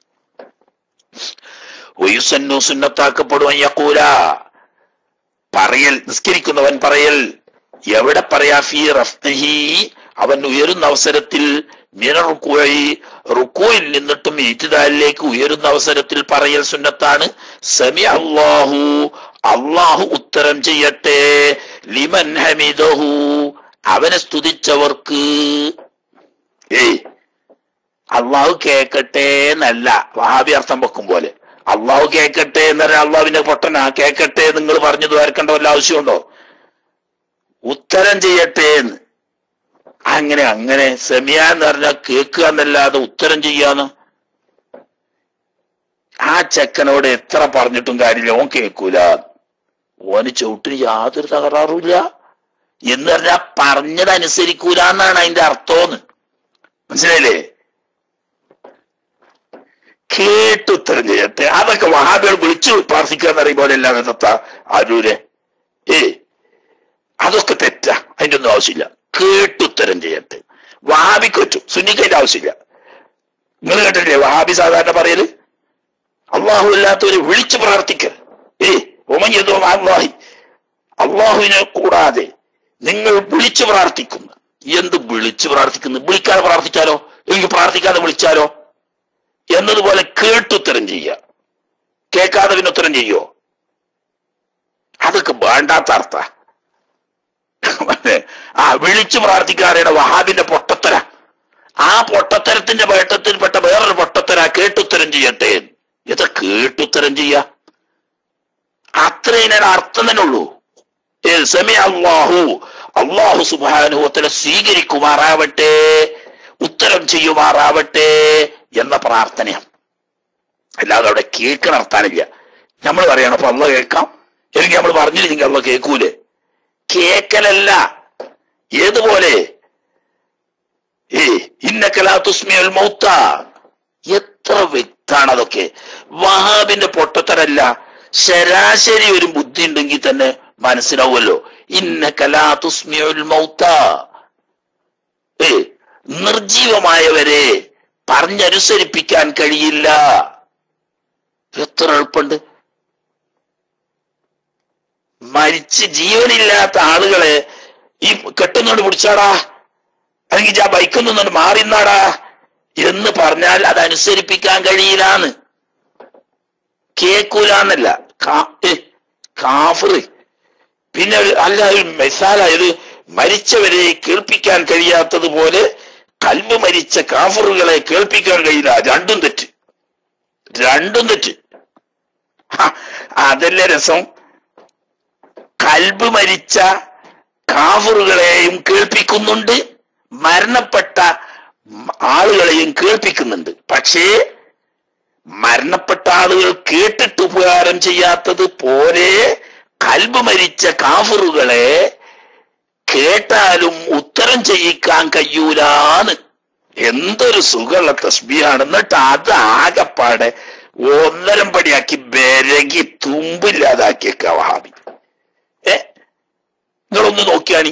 ഒയുസന്നു സുന്നത്താക്കപ്പെടുവാൻ യക്കൂല പറയൽ നിസ്കരിക്കുന്നവൻ പറയൽ എവിടെ പറയാ ഫീ റഫ്ഹി അവൻ ഉയരുന്ന അവസരത്തിൽ മിനറുക്കുഴി റുക്കുയിൽ നിന്നിട്ടും ഈറ്റുദാലിലേക്ക് ഉയരുന്ന അവസരത്തിൽ പറയൽ സുന്നത്താണ് സമി അള്ളാഹു അള്ളാഹു ഉത്തരം ചെയ്യട്ടെ ലിമൻ ഹമിദഹു അവനെ സ്തുതിച്ചവർക്ക് ഏയ് അള്ളാഹു കേക്കട്ടെ എന്നല്ല വഹാബി അർത്ഥം വെക്കും പോലെ അള്ളാഹു കേക്കട്ടെ എന്ന് പറഞ്ഞാൽ അള്ളാഹുവിന്റെ പൊട്ടനാ കേക്കട്ടെ നിങ്ങൾ പറഞ്ഞത് വരക്കേണ്ട വല്ല ആവശ്യമുണ്ടോ ഉത്തരം ചെയ്യട്ടെ എന്ന് അങ്ങനെ അങ്ങനെ സെമിയ എന്ന് പറഞ്ഞാൽ കേൾക്കുക എന്നല്ലാതെ ഉത്തരം ചെയ്യാന്ന് ആ ചെക്കനോട് എത്ര പറഞ്ഞിട്ടും കാര്യമില്ല ഓൻ കേൾക്കൂല ഓന് ചവിട്ടിന് യാതൊരു തകരാറുമില്ല എന്ന് പറഞ്ഞാൽ പറഞ്ഞത് അനുസരിക്കൂല എന്നാണ് അതിന്റെ അർത്ഥമെന്ന് മനസ്സിലായില്ലേ കേട്ടുത്തരം ചെയ്യട്ടെ അതൊക്കെ വഹാബികൾ വിളിച്ചു പ്രാർത്ഥിക്കുക എന്ന് പറയുമ്പോൾ എല്ലാ വിധത്ത ആരൂരെ ഏ അതൊക്കെ തെറ്റാ അതിന്റെ ഒന്നും ആവശ്യമില്ല കേട്ടുത്തരം ചെയ്യട്ടെ വഹാബിക്ക് പറ്റും സുന്നിക്കതിന്റെ ആവശ്യമില്ല നിങ്ങൾ കേട്ടില്ലേ വഹാബി സാധാരണ പറയല് അള്ളാഹു അല്ലാത്തവരെ വിളിച്ചു പ്രാർത്ഥിക്കൽ ഏ ഒമഞ്ഞതോ അള്ളാഹി അള്ളാഹുവിനെ കൂടാതെ നിങ്ങൾ വിളിച്ചു പ്രാർത്ഥിക്കുന്നു എന്ത് വിളിച്ചു പ്രാർത്ഥിക്കുന്നു വിളിക്കാതെ പ്രാർത്ഥിച്ചാലോ എനിക്ക് പ്രാർത്ഥിക്കാതെ വിളിച്ചാലോ എന്നതുപോലെ കേട്ടുത്തരം ചെയ്യുക കേൾക്കാതെ പിന്നെ ഉത്തരം ചെയ്യോ അതൊക്കെ വേണ്ടാത്ത അർത്ഥ ആ വിളിച്ചു പ്രാർത്ഥിക്കാറിയുടെ വഹാബിന്റെ പൊട്ടത്തര ആ പൊട്ടത്തരത്തിന്റെ വേട്ടത്തിൽപ്പെട്ട വേറൊരു പൊട്ടത്തര കേട്ടുത്തരം ചെയ്യട്ടെ ഇത് കേട്ടുത്തരം ചെയ്യ അത്രയും അർത്ഥം തന്നെ ഉള്ളൂ സമയ അള്ളാഹു അള്ളാഹു സുബാനുഭവത്തിനെ സ്വീകരിക്കുമാറാവട്ടെ ഉത്തരം ചെയ്യുമാറാവട്ടെ എന്ന പ്രാർത്ഥനയാണ് അല്ലാതെ അവിടെ കേൾക്കണ അർത്ഥാനില്ല നമ്മൾ പറയണം അപ്പൊ അള്ള കേൾക്കാം അല്ലെങ്കിൽ നമ്മൾ പറഞ്ഞില്ലെങ്കിൽ അള്ള കേൾക്കൂലേ കേക്കലല്ല ഏതുപോലെ ഏ ഇന്നക്കലാത്തുസ്മിയൽ മൗത്ത എത്ര വ്യക്താണ് അതൊക്കെ വഹാബിന്റെ പൊട്ടത്തരല്ല ശരാശരി ഒരു ബുദ്ധി ഉണ്ടെങ്കിൽ തന്നെ മനസ്സിലാവുമല്ലോ ഇന്നക്കലാത്തുസ്മിയൽ മൗത്ത ഏ നിർജീവമായവരെ പറഞ്ഞനുസരിപ്പിക്കാൻ കഴിയില്ല എത്ര എളുപ്പമുണ്ട് മരിച്ച് ജീവനില്ലാത്ത ആളുകളെ ഈ കെട്ടുന്നോണ്ട് പിടിച്ചാടാ അല്ലെങ്കിൽ ആ ബൈക്കിൽ നിന്നോണ്ട് മാറിന്നാടാ എന്ന് പറഞ്ഞാൽ അത് അനുസരിപ്പിക്കാൻ കഴിയില്ലാന്ന് കേക്കൂലെന്നല്ല കാഫറ് പിന്നെ അല്ല ഒരു മെസാലായത് മരിച്ചവരെ കേൾപ്പിക്കാൻ കഴിയാത്തതുപോലെ കൽബ് മരിച്ച കാഫറുകളെ കേൾപ്പിക്കാൻ കഴിയില്ല രണ്ടും തെറ്റ് രണ്ടും തെറ്റ് ഹ, അതല്ലേ രസം കൽബ് മരിച്ച കാഫറുകളെയും കേൾപ്പിക്കുന്നുണ്ട് മരണപ്പെട്ട ആളുകളെയും കേൾപ്പിക്കുന്നുണ്ട് പക്ഷേ മരണപ്പെട്ട ആളുകൾ കേട്ടിട്ട് ഉപകാരം ചെയ്യാത്തത് പോലെ കൽബ് മരിച്ച കാഫറുകളെ കേട്ടാലും ഉത്തരം ചെയ്യിക്കാൻ കഴിയൂലാന്ന് എന്തൊരു സുഖമുള്ള തസ്ബിയാണ് എന്നിട്ട് അത് ആകപ്പാടെ ഒന്നരം പടിയാക്കി ബരകി തുമ്പില്ലാതാക്കിയേക്ക വഹാബി ഏ നിങ്ങളൊന്ന് നോക്കിയാണി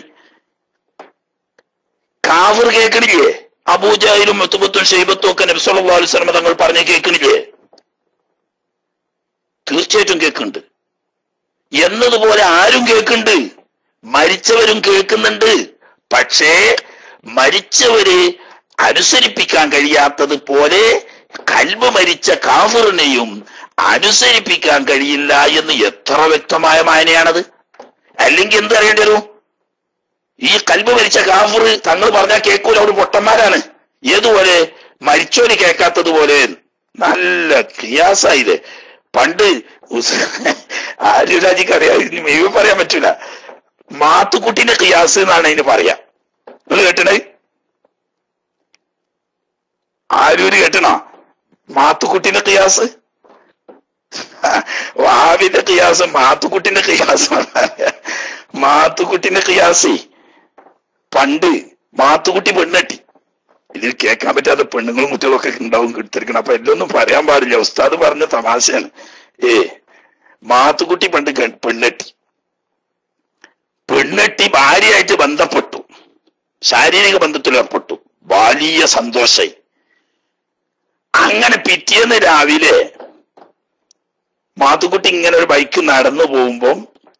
കാഫർ കേൾക്കണില്ലേ അബൂജാഹിലും മുത്തുബത്തും ഷെയ്ബത്തും ഒക്കെ നബ്സല്ലാ അലുസ്ലമ തങ്ങൾ പറഞ്ഞ് കേൾക്കണില്ലേ തീർച്ചയായിട്ടും കേൾക്കുന്നുണ്ട് എന്നതുപോലെ ആരും കേൾക്കുന്നുണ്ട് മരിച്ചവരും കേൾക്കുന്നുണ്ട് പക്ഷേ മരിച്ചവരെ അനുസരിപ്പിക്കാൻ കഴിയാത്തത് പോലെ കൽബ് മരിച്ച കാഫറിനെയും അനുസരിപ്പിക്കാൻ കഴിയില്ല എന്ന് എത്ര വ്യക്തമായ മായനയാണത് അല്ലെങ്കിൽ എന്ത് അറിയേണ്ടി വരും ഈ കൽബ് മരിച്ച കാഫർ തങ്ങൾ പറഞ്ഞാൽ കേൾക്കൂല അവർ പൊട്ടന്മാരാണ് ഏതുപോലെ മരിച്ചോര് കേൾക്കാത്തത് പോലെ നല്ല ക്രിയാസായില്ലേ പണ്ട് ആര്യരാജിക്ക് അറിയാം ഇവ പറയാൻ പറ്റൂല മാത്തുക്കുട്ടിന്റെ ക്രിയാസ് എന്നാണ് അതിന് പറയാ നിങ്ങൾ കേട്ടണേ ആരൂര് കേട്ടണോ മാത്തുക്കുട്ടിന്റെ ക്രിയാസ് വാവിന്റെ ക്രിയാസ് മാത്തുക്കുട്ടിന്റെ ക്രിയാസ് മാത്തുക്കുട്ടിന്റെ ക്രിയാസേ പണ്ട് മാത്തുക്കുട്ടി പെണ്ണട്ടി ഇതിൽ കേൾക്കാൻ പറ്റാത്ത പെണ്ണുങ്ങളും കുട്ടികളൊക്കെ ഉണ്ടാവും കിട്ടിരിക്കണം അപ്പൊ എല്ലൊന്നും പറയാൻ പാടില്ല ഉസ്താദ് പറഞ്ഞ തമാശയാണ് ഏ മാത്തുക്കുട്ടി പണ്ട് കെ- പെണ്ണെട്ടി പെണ്ണെട്ടി ഭാര്യയായിട്ട് ബന്ധപ്പെട്ടു ശാരീരിക ബന്ധത്തിൽ ഏർപ്പെട്ടു വലിയ സന്തോഷായി അങ്ങനെ പിറ്റേന്ന് രാവിലെ മാത്തുക്കുട്ടി ഇങ്ങനെ ഒരു ബൈക്ക് നടന്നു പോകുമ്പം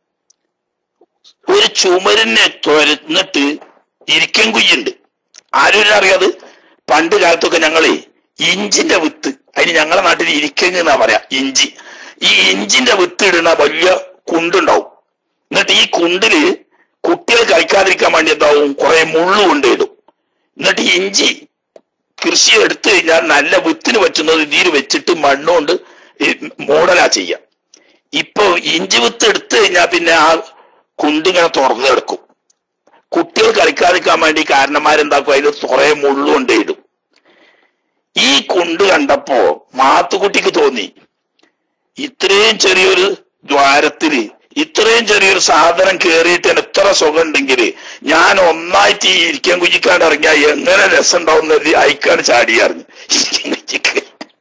ഒരു ചുമരിനെ തുരന്നിട്ട് ഇരിക്കും കുയ്യുണ്ട് ആരും അറിയാത് പണ്ട് കാലത്തൊക്കെ ഞങ്ങളെ ഇഞ്ചിന്റെ വിത്ത് അതിന് ഞങ്ങളെ നാട്ടിൽ ഇരിക്കങ്ങ് എന്നാ പറയാ ഇഞ്ചി ഈ ഇഞ്ചിന്റെ വിത്ത് ഇടുന്ന വലിയ കുണ്ടുണ്ടാവും എന്നിട്ട് ഈ കുണ്ടില് കുട്ടികൾ കളിക്കാതിരിക്കാൻ വേണ്ടി എന്താവും കുറെ മുള്ളു കൊണ്ടിടും എന്നിട്ട് ഈ ഇഞ്ചി കൃഷി എടുത്തു കഴിഞ്ഞാൽ നല്ല വിത്തിന് പറ്റുന്നത് ഇതിൽ വെച്ചിട്ട് മണ്ണുകൊണ്ട് ഈ മോഡലാ ചെയ്യാം ഇപ്പൊ ഇഞ്ചി വിത്ത് എടുത്തു കഴിഞ്ഞാൽ പിന്നെ ആ കുണ്ടിങ്ങനെ തുറന്നു കിടക്കും കുട്ടികൾ കളിക്കാതിരിക്കാൻ വേണ്ടി കാരണന്മാരെന്താക്കും അതിൽ കുറെ മുള്ളുകൊണ്ട് ഇടും ഈ കുണ്ട് കണ്ടപ്പോ മാത്തുക്കുട്ടിക്ക് തോന്നി ഇത്രയും ചെറിയൊരു ദ്വാരത്തില് ഇത്രയും ചെറിയൊരു സാധനം കേറിയിട്ട് എത്ര സുഖം ഉണ്ടെങ്കിൽ ഞാൻ ഒന്നായിട്ട് ഈ ഇരിക്കാൻ കുഞ്ഞിക്കാണ്ട് ഇറങ്ങിയാൽ എങ്ങനെ രസം ഉണ്ടാവും അയക്കാണ് ചാടിയറിഞ്ഞു ഇരിക്കാൻ കുഞ്ഞിക്ക്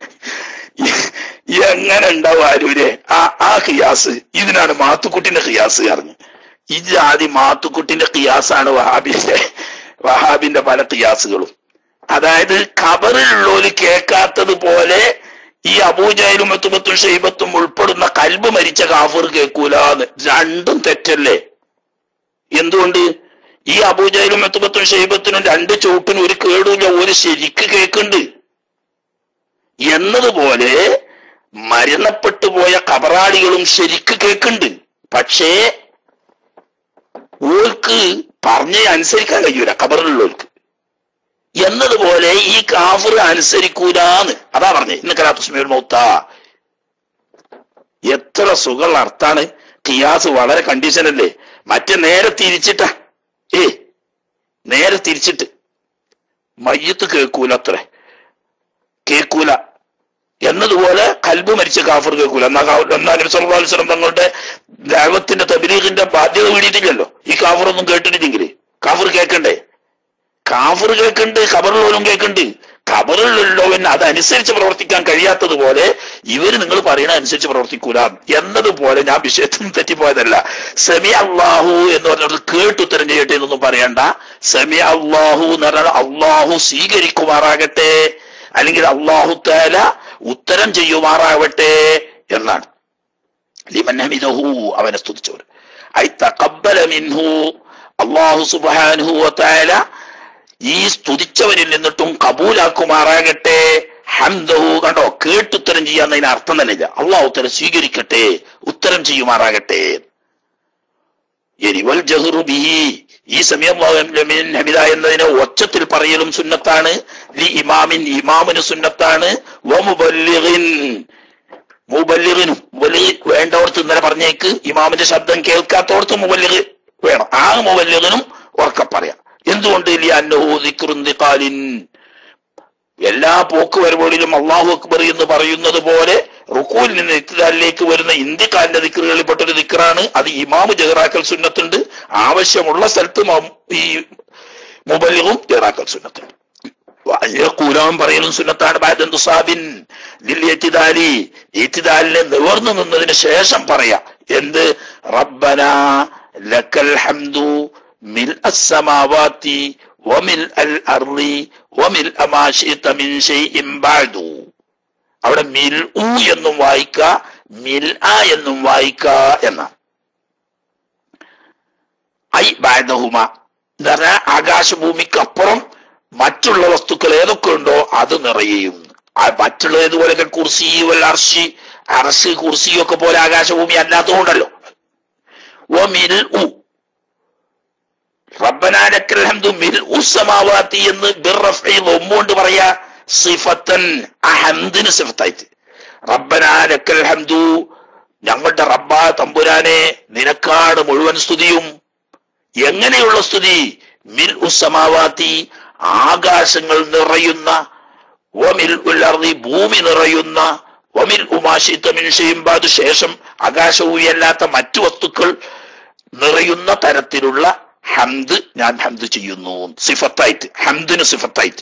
എങ്ങനെ ഉണ്ടാവും ആരൂരെ ആ ആ ഖിയാസ് ഇതിനാണ് മാത്തുക്കുട്ടിന്റെ ഖിയാസ് അറിഞ്ഞു ഇത് ആദ്യം മാത്തുക്കുട്ടിന്റെ ഖിയാസാണ് വഹാബിന്റെ വഹാബിന്റെ പല ഖിയാസുകളും അതായത് ഖബറിലുള്ളവര് കേൾക്കാത്തത് പോലെ ഈ അബൂജയിലും എത്തുബത്തും ഷെയ്ബത്തും ഉൾപ്പെടുന്ന കൽബ് മരിച്ച കാഫർ കേൾക്കൂലെന്ന് രണ്ടും തെറ്റല്ലേ എന്തുകൊണ്ട് ഈ അബൂജയിലും എത്തുബത്തും ഷെയ്ബത്തിനും രണ്ട് ചൂട്ടിനും ഒരു കേടുമില്ല ഒരു ശരിക്ക് കേൾക്കുന്നുണ്ട് എന്നതുപോലെ മരണപ്പെട്ടു പോയ കബറാളികളും ശരിക്ക് കേൾക്കുന്നുണ്ട് പക്ഷേ ഓൾക്ക് പറഞ്ഞ അനുസരിക്കാൻ കഴിയൂല കബറിലുള്ളവർക്ക് എന്നതുപോലെ ഈ കാഫർ അനുസരിക്കൂലാന്ന് അതാ പറഞ്ഞേ ഇന്ന് കലാത്തുസ്മയിൽ മൗത്ത എത്ര സുഖമുള്ള അർത്ഥാണ് കിയാസ് വളരെ കണ്ടീഷൻ അല്ലേ മറ്റേ നേരെ തിരിച്ചിട്ടാ ഏ നേരെ തിരിച്ചിട്ട് മയ്യത്ത് കേൾക്കൂല അത്രേ കേൾക്കൂല എന്നതുപോലെ കൽബ് മരിച്ച കാഫർ കേൾക്കൂല എന്നാ കാ- എന്നാ നബി സല്ലല്ലാഹു അലൈഹി വസല്ലം തങ്ങളുടെ ദൈവത്തിന്റെ തബലീഗിന്റെ ബാധ്യത വീടിയിട്ടില്ലല്ലോ ഈ കാഫറൊന്നും കേട്ടിട്ടില്ലെങ്കിൽ കാഫർ കേൾക്കണ്ടേ കാഫർ കേൾക്കുന്നുണ്ട് ഖബറിലോലും കേൾക്കുന്നുണ്ട് ഖബറിലുള്ളവൻ അതനുസരിച്ച് പ്രവർത്തിക്കാൻ കഴിയാത്തതുപോലെ ഇവര് നിങ്ങൾ പറയണ അനുസരിച്ച് പ്രവർത്തിക്കൂല എന്നതുപോലെ ഞാൻ വിഷയത്തിൽ നിന്ന് തെറ്റിപ്പോയതല്ല സെമി അള്ളാഹു എന്ന് പറഞ്ഞത് കേട്ടുത്തരം ചെയ്യട്ടെ എന്നൊന്നും പറയണ്ട സെമി അള്ളാഹു എന്ന് പറഞ്ഞാൽ അള്ളാഹു സ്വീകരിക്കുമാറാകട്ടെ അല്ലെങ്കിൽ അള്ളാഹു താല ഉത്തരം ചെയ്യുമാറാവട്ടെ എന്നാണ് ലിമൻ ഹമിദഹു അവനെ സ്തുതിച്ചവർ ഐ തഖബ്ബല മിൻഹു അള്ളാഹു സുബ്ഹാനഹു വതആല ഈ സ്തുതിച്ചവരിൽ നിന്നിട്ടും കബൂലാക്കുമാറാകട്ടെ ഹംദഹു കണ്ടോ കേട്ടുത്തരം ചെയ്യാന്നതിന് അർത്ഥം തന്നെ ഇല്ല അള്ളാഹു ഉത്തരം സ്വീകരിക്കട്ടെ ഉത്തരം ചെയ്യുമാറാകട്ടെ ഇനി വൽ ജഹ്റു ബിഹി ഈ സമയം ഹമിദ എന്നതിനെ ഒച്ചത്തിൽ പറയലും സുന്നത്താണ് ലി ഇമാമിൻ ഇമാമിന് സുന്നത്താണ് വമുബല്ലിഗിൻ മുബല്ലിറിനും മുബല്ലിഗ് വേണ്ടോടത്ത് ഇന്നലെ പറഞ്ഞേക്ക് ഇമാമിന്റെ ശബ്ദം കേൾക്കാത്തോടത്ത് മുബല്ലിഗ് വേണം ആ മുബല്ലിറിനും ഉറക്കെ പറയാം എന്തുകൊണ്ട് ഇല്ല അന്നഹൂദിക്കുറുന്തിക്കാലിൻ എല്ലാ പോക്ക് വരവുകളിലും അള്ളാഹു അക്ബർ എന്ന് പറയുന്നത് പോലെ റുക്കൂൽ നിന്ന് ഇത്തിദാലിലേക്ക് വരുന്ന ഇന്ത്യക്കാരന്റെ ദിക്കറുകളിൽപ്പെട്ട ഒരു ദിക്കറാണ് അത് ഇമാമ് ജഹറാക്കൽ സുന്നത്തുണ്ട് ആവശ്യമുള്ള സ്ഥലത്ത് മ- ഈ മുബല്ലിഗും ജഹറാക്കൽ സുന്നത്തുണ്ട് കൂലാവും പറയലും സുന്നത്താണ് ബാദന്തു സാബിൻ ലില്യത്തിദാലി ഇത്തിദാലിനെ നിവർന്നു നിന്നതിന് ശേഷം പറയാ എന്ത് റബ്ബന ലക്കൽ ഹംദു മിൽ അസ്സമാവാത്തി വമിൽ അൽ അർളി വമിൽ അമാശിത മിൻ ഷൈഇൻ ബഅദു അവിടെ മിൽ ഉ എന്നും വായിക്ക മിൽ ആ എന്നും വായിക്ക എന്നാണ് ഐ ബാദഹുമ എന്ന് പറഞ്ഞാൽ ആകാശഭൂമിക്കപ്പുറം മറ്റുള്ള വസ്തുക്കൾ ഏതൊക്കെ ഉണ്ടോ അത് നിറയും ആ മറ്റുള്ള ഇതുപോലെ കുർസി വൽ അർഷി അർഷ് കുർസി ഒക്കെ പോലെ ആകാശഭൂമി അല്ലാത്തതുകൊണ്ടല്ലോ ഓ മിൽ ഉ റബ്ബനാലക്കൽ ഹംദു മിൽ ഉസമാവാത്തി എന്ന് ബിർറഫി ഒന്നുകൊണ്ട് പറയാ സിഫത്തൻ ആ ഹംദിന് സിഫത്തായിട്ട് റബ്ബനാലക്കൽ ഹംദു ഞങ്ങളുടെ റബ്ബാ തമ്പുരാനെ നിനക്കാണ് മുഴുവൻ സ്തുതിയും എങ്ങനെയുള്ള സ്തുതി മിൽ ഉസമാവാത്തി ആകാശങ്ങൾ നിറയുന്ന ഒമിൽ ഉലർന്നി ഭൂമി നിറയുന്ന ഒമിൽ ഉമാശിത്ത മിൻഷയുമ്പാത് ശേഷം ആകാശഭൂമിയല്ലാത്ത മറ്റു വസ്തുക്കൾ നിറയുന്ന തരത്തിലുള്ള ഹംദ് ഞാൻ ഹംദ് ചെയ്യുന്നു സിഫത്തായിട്ട് ഹംദിന് സിഫത്തായിട്ട്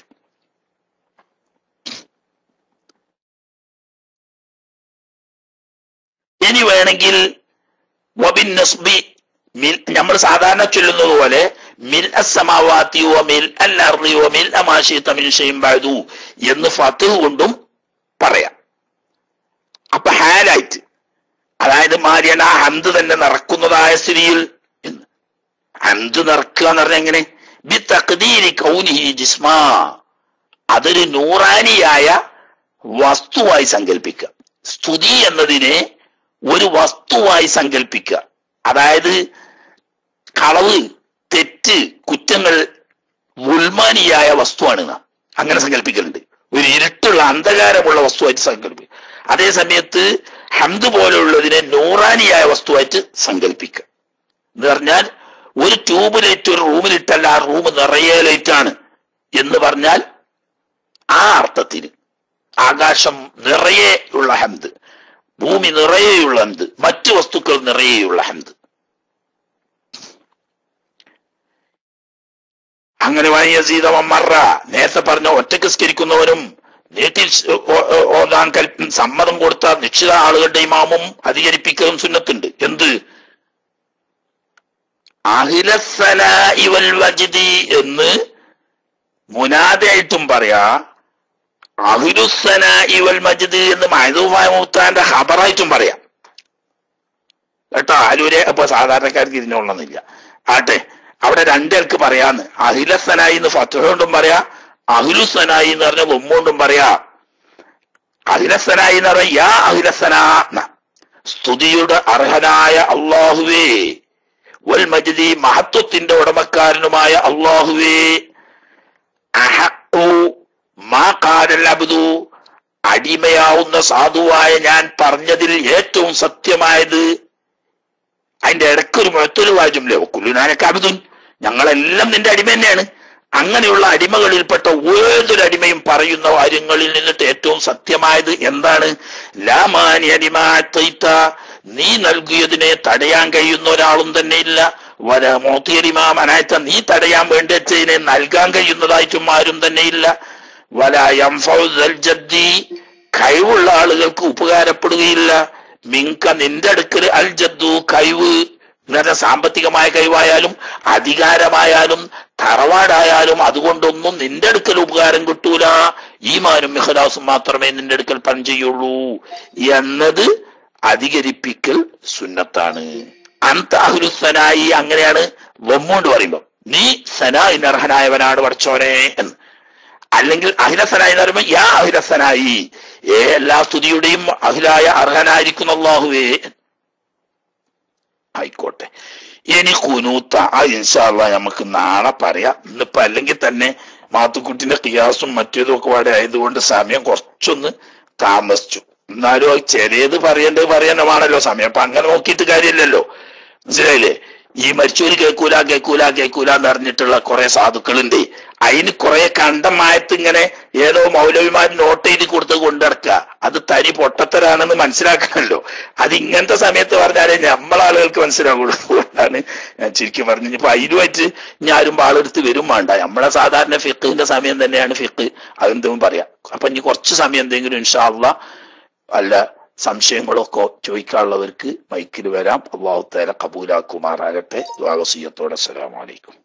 ഇനി വേണമെങ്കിൽ വബിൻ നസ്ബി മിൽ നമ്മൾ സാധാരണ ചൊല്ലുന്നത് പോലെ മിൽ അസമാവാത്തി വ മിൽ അൽ അർളി വ മിൽ അമാശിത മിൻ ഷൈഇൻ ബഅദു എന്ന് ഫത്ഹ് കൊണ്ടും പറയാം അപ്പൊ ഹാലായിട്ട് അതായത് മാരിയാണ് ആ ഹന്ത് തന്നെ നിറക്കുന്നതായ സ്ഥിതിയിൽ എന്ന് ഹന്ത് നിറക്കുക എന്ന് പറഞ്ഞാൽ എങ്ങനെ ബി തക്ദീരി കൗനിഹി ജിസ്മാ അതൊരു നൂറാനിയായ വസ്തുവായി സങ്കല്പിക്കുക സ്തുതി എന്നതിനെ ഒരു വസ്തുവായി സങ്കല്പിക്കുക അതായത് കളവ് തെറ്റ് കുറ്റങ്ങൾ ഉൽമാനിയായ വസ്തുവാണ് നാം അങ്ങനെ സങ്കല്പിക്കലുണ്ട് ഒരു ഇരുട്ടുള്ള അന്ധകാരമുള്ള വസ്തുവായിട്ട് സങ്കല്പിക്കുക അതേ സമയത്ത് ഹംദ് പോലെയുള്ളതിനെ നൂറാനിയായ വസ്തുവായിട്ട് സങ്കല്പിക്കുക എന്ന് പറഞ്ഞാൽ ഒരു ട്യൂബ് ലൈറ്റ് ഒരു റൂമിലിട്ടല്ല ആ റൂം നിറയെ ലൈറ്റാണ് എന്ന് പറഞ്ഞാൽ ആ അർത്ഥത്തിന് ആകാശം നിറയെ ഉള്ള ഹംദ് ഭൂമി നിറയെയുള്ള ഹംദ് മറ്റു വസ്തുക്കൾ നിറയെയുള്ള ഹംദ് അങ്ങനെ വായസീത മമ്മറ നേരത്തെ പറഞ്ഞ ഒറ്റക്ക് സ്കരിക്കുന്നവനും നീട്ടി ഓ- ഓ- ഓതാൻ കൽപ്പ സമ്മതം കൊടുത്ത നിശ്ചിത ആളുകളുടെ ഇമാമും അധികരിപ്പിക്കലും സുന്നത്തുണ്ട് എന്ത് അഹിലസലായി വൽ വജിദി എന്ന് മുനാദയായിട്ടും പറയാ അഹിലുസനായി വൽ മജിദ് എന്ന് മഹദൂമായ മുത്താന്റെ ഖബറായിട്ടും പറയാം കേട്ടോ ആലൂരെ അപ്പൊ സാധാരണക്കാർക്ക് ഇതിനുള്ളന്നില്ല ആട്ടെ അവിടെ രണ്ടേൾക്ക് പറയാന്ന് അഹിലസനായി എന്ന് ഫത്തുഹ കൊണ്ടും പറയാ അഹിലുസനായി എന്ന് പറഞ്ഞ ബൊമ്മോണ്ടും പറയാ അഹിലസനായി എന്ന് പറഞ്ഞ യാ അഹിലസന എന്ന. സ്തുതിയുടെ അർഹനായ അള്ളാഹുവേ വൽ മജിദി മഹത്വത്തിന്റെ ഉടമക്കാരനുമായ അള്ളാഹുവേ അഹഖു മാ ഖാലൽ അബ്ദു അടിമയാവുന്ന സാധുവായ ഞാൻ പറഞ്ഞതിൽ ഏറ്റവും സത്യമായത് അതിന്റെ ഇടയ്ക്ക് ഒരു മുഴത്തൊരു വാചുമില്ലേ കുല്ലുനാനൊക്കെ അബിദുൻ ഞങ്ങളെല്ലാം നിന്റെ അടിമ തന്നെയാണ് അങ്ങനെയുള്ള അടിമകളിൽപ്പെട്ട ഏതൊരു അടിമയും പറയുന്ന കാര്യങ്ങളിൽ നിന്നിട്ട് ഏറ്റവും സത്യമായത് എന്താണ് ലാമാനി അടിമാത്ത നീ നൽകിയതിനെ തടയാൻ കഴിയുന്ന ഒരാളും തന്നെ ഇല്ല വല മോത്തിയരിമാ മനായത്ത നീ തടയാൻ വേണ്ടതിനെ നൽകാൻ കഴിയുന്നതായിട്ടും ആരും തന്നെ ഇല്ല വല യംഫൗദൽ ജദ്ദി കഴിവുള്ള ആളുകൾക്ക് ഉപകാരപ്പെടുകയില്ല മിങ്ക നിന്റെ അടുക്കൽ അൽ ജദ്ദു കഴിവ് എന്നുവെച്ചാൽ സാമ്പത്തികമായ കഴിവായാലും അധികാരമായാലും തറവാടായാലും അതുകൊണ്ടൊന്നും നിന്റെ അടുക്കൽ ഉപകാരം കിട്ടൂല ഈമാനും മിഹദാസും മാത്രമേ നിന്റെ അടുക്കൽ പണിചെയ്യുള്ളൂ എന്നത് അധികരിപ്പിക്കൽ സുന്നത്താണ് അന്താഹുലുസനായി അങ്ങനെയാണ് വമ്മോണ്ട് പറയുമ്പോ നീ സനായിന് അർഹനായവനാണ് പഠിച്ചോനെ എന്ന് അല്ലെങ്കിൽ അഹിലസനായി എന്ന് പറയുമ്പോൾ യാ അഹിലസനായി ഏ എല്ലാ സ്തുതിയുടെയും അഹിലായ അർഹനായിരിക്കുന്ന അള്ളാഹുവേ ആയിക്കോട്ടെ ഇനി കുനൂത്ത ആ ഇൻഷാല്ല നമുക്ക് നാളെ പറയാം ഇന്നിപ്പോ അല്ലെങ്കിൽ തന്നെ മാത്തുക്കുട്ടിന്റെ കിയാസും മറ്റേതും ഒക്കെ പാടെ ആയതുകൊണ്ട് സമയം കുറച്ചൊന്ന് താമസിച്ചു എന്നാലും അത് ചിലത് പറയേണ്ടത് പറയേണ്ടതാണല്ലോ സമയം അപ്പൊ അങ്ങനെ നോക്കിയിട്ട് കാര്യമില്ലല്ലോ മനസ്സിലായില്ലേ ഈ മരിച്ചൂര് കേക്കൂല കേക്കൂല കേക്കൂല എന്ന് പറഞ്ഞിട്ടുള്ള കുറെ സാധുക്കളുണ്ട് അതിന് കുറെ കണ്ടമായത്ത് ഇങ്ങനെ ഏതോ മൗലവിമാർ നോട്ട് എഴുതി കൊടുത്ത് കൊണ്ടിടക്കുക അത് തനി പൊട്ടത്തരാണെന്ന് മനസ്സിലാക്കണമല്ലോ അത് ഇങ്ങനത്തെ സമയത്ത് പറഞ്ഞാലേ നമ്മളാളുകൾക്ക് മനസ്സിലാവുള്ളൂ അതുകൊണ്ടാണ് ഞാൻ ചുരുക്കി പറഞ്ഞു ഇപ്പൊ അതിനുമായിട്ട് ഇനി ആരും ആളെടുത്ത് വരും വേണ്ട നമ്മളെ സാധാരണ ഫിഖിന്റെ സമയം തന്നെയാണ് ഫിഖ് അതെന്തും പറയാം അപ്പൊ ഇനി കുറച്ച് സമയം എന്തെങ്കിലും ഇൻഷാള്ള അല്ല സംശയങ്ങളൊക്കെ ചോദിക്കാനുള്ളവർക്ക് മൈക്കിൽ വരാം അള്ളാഹു തേല കബൂലാക്കുമാറാകട്ടെ ദ്വാഗസീയത്തോടെ അസ്സലാമലൈക്കും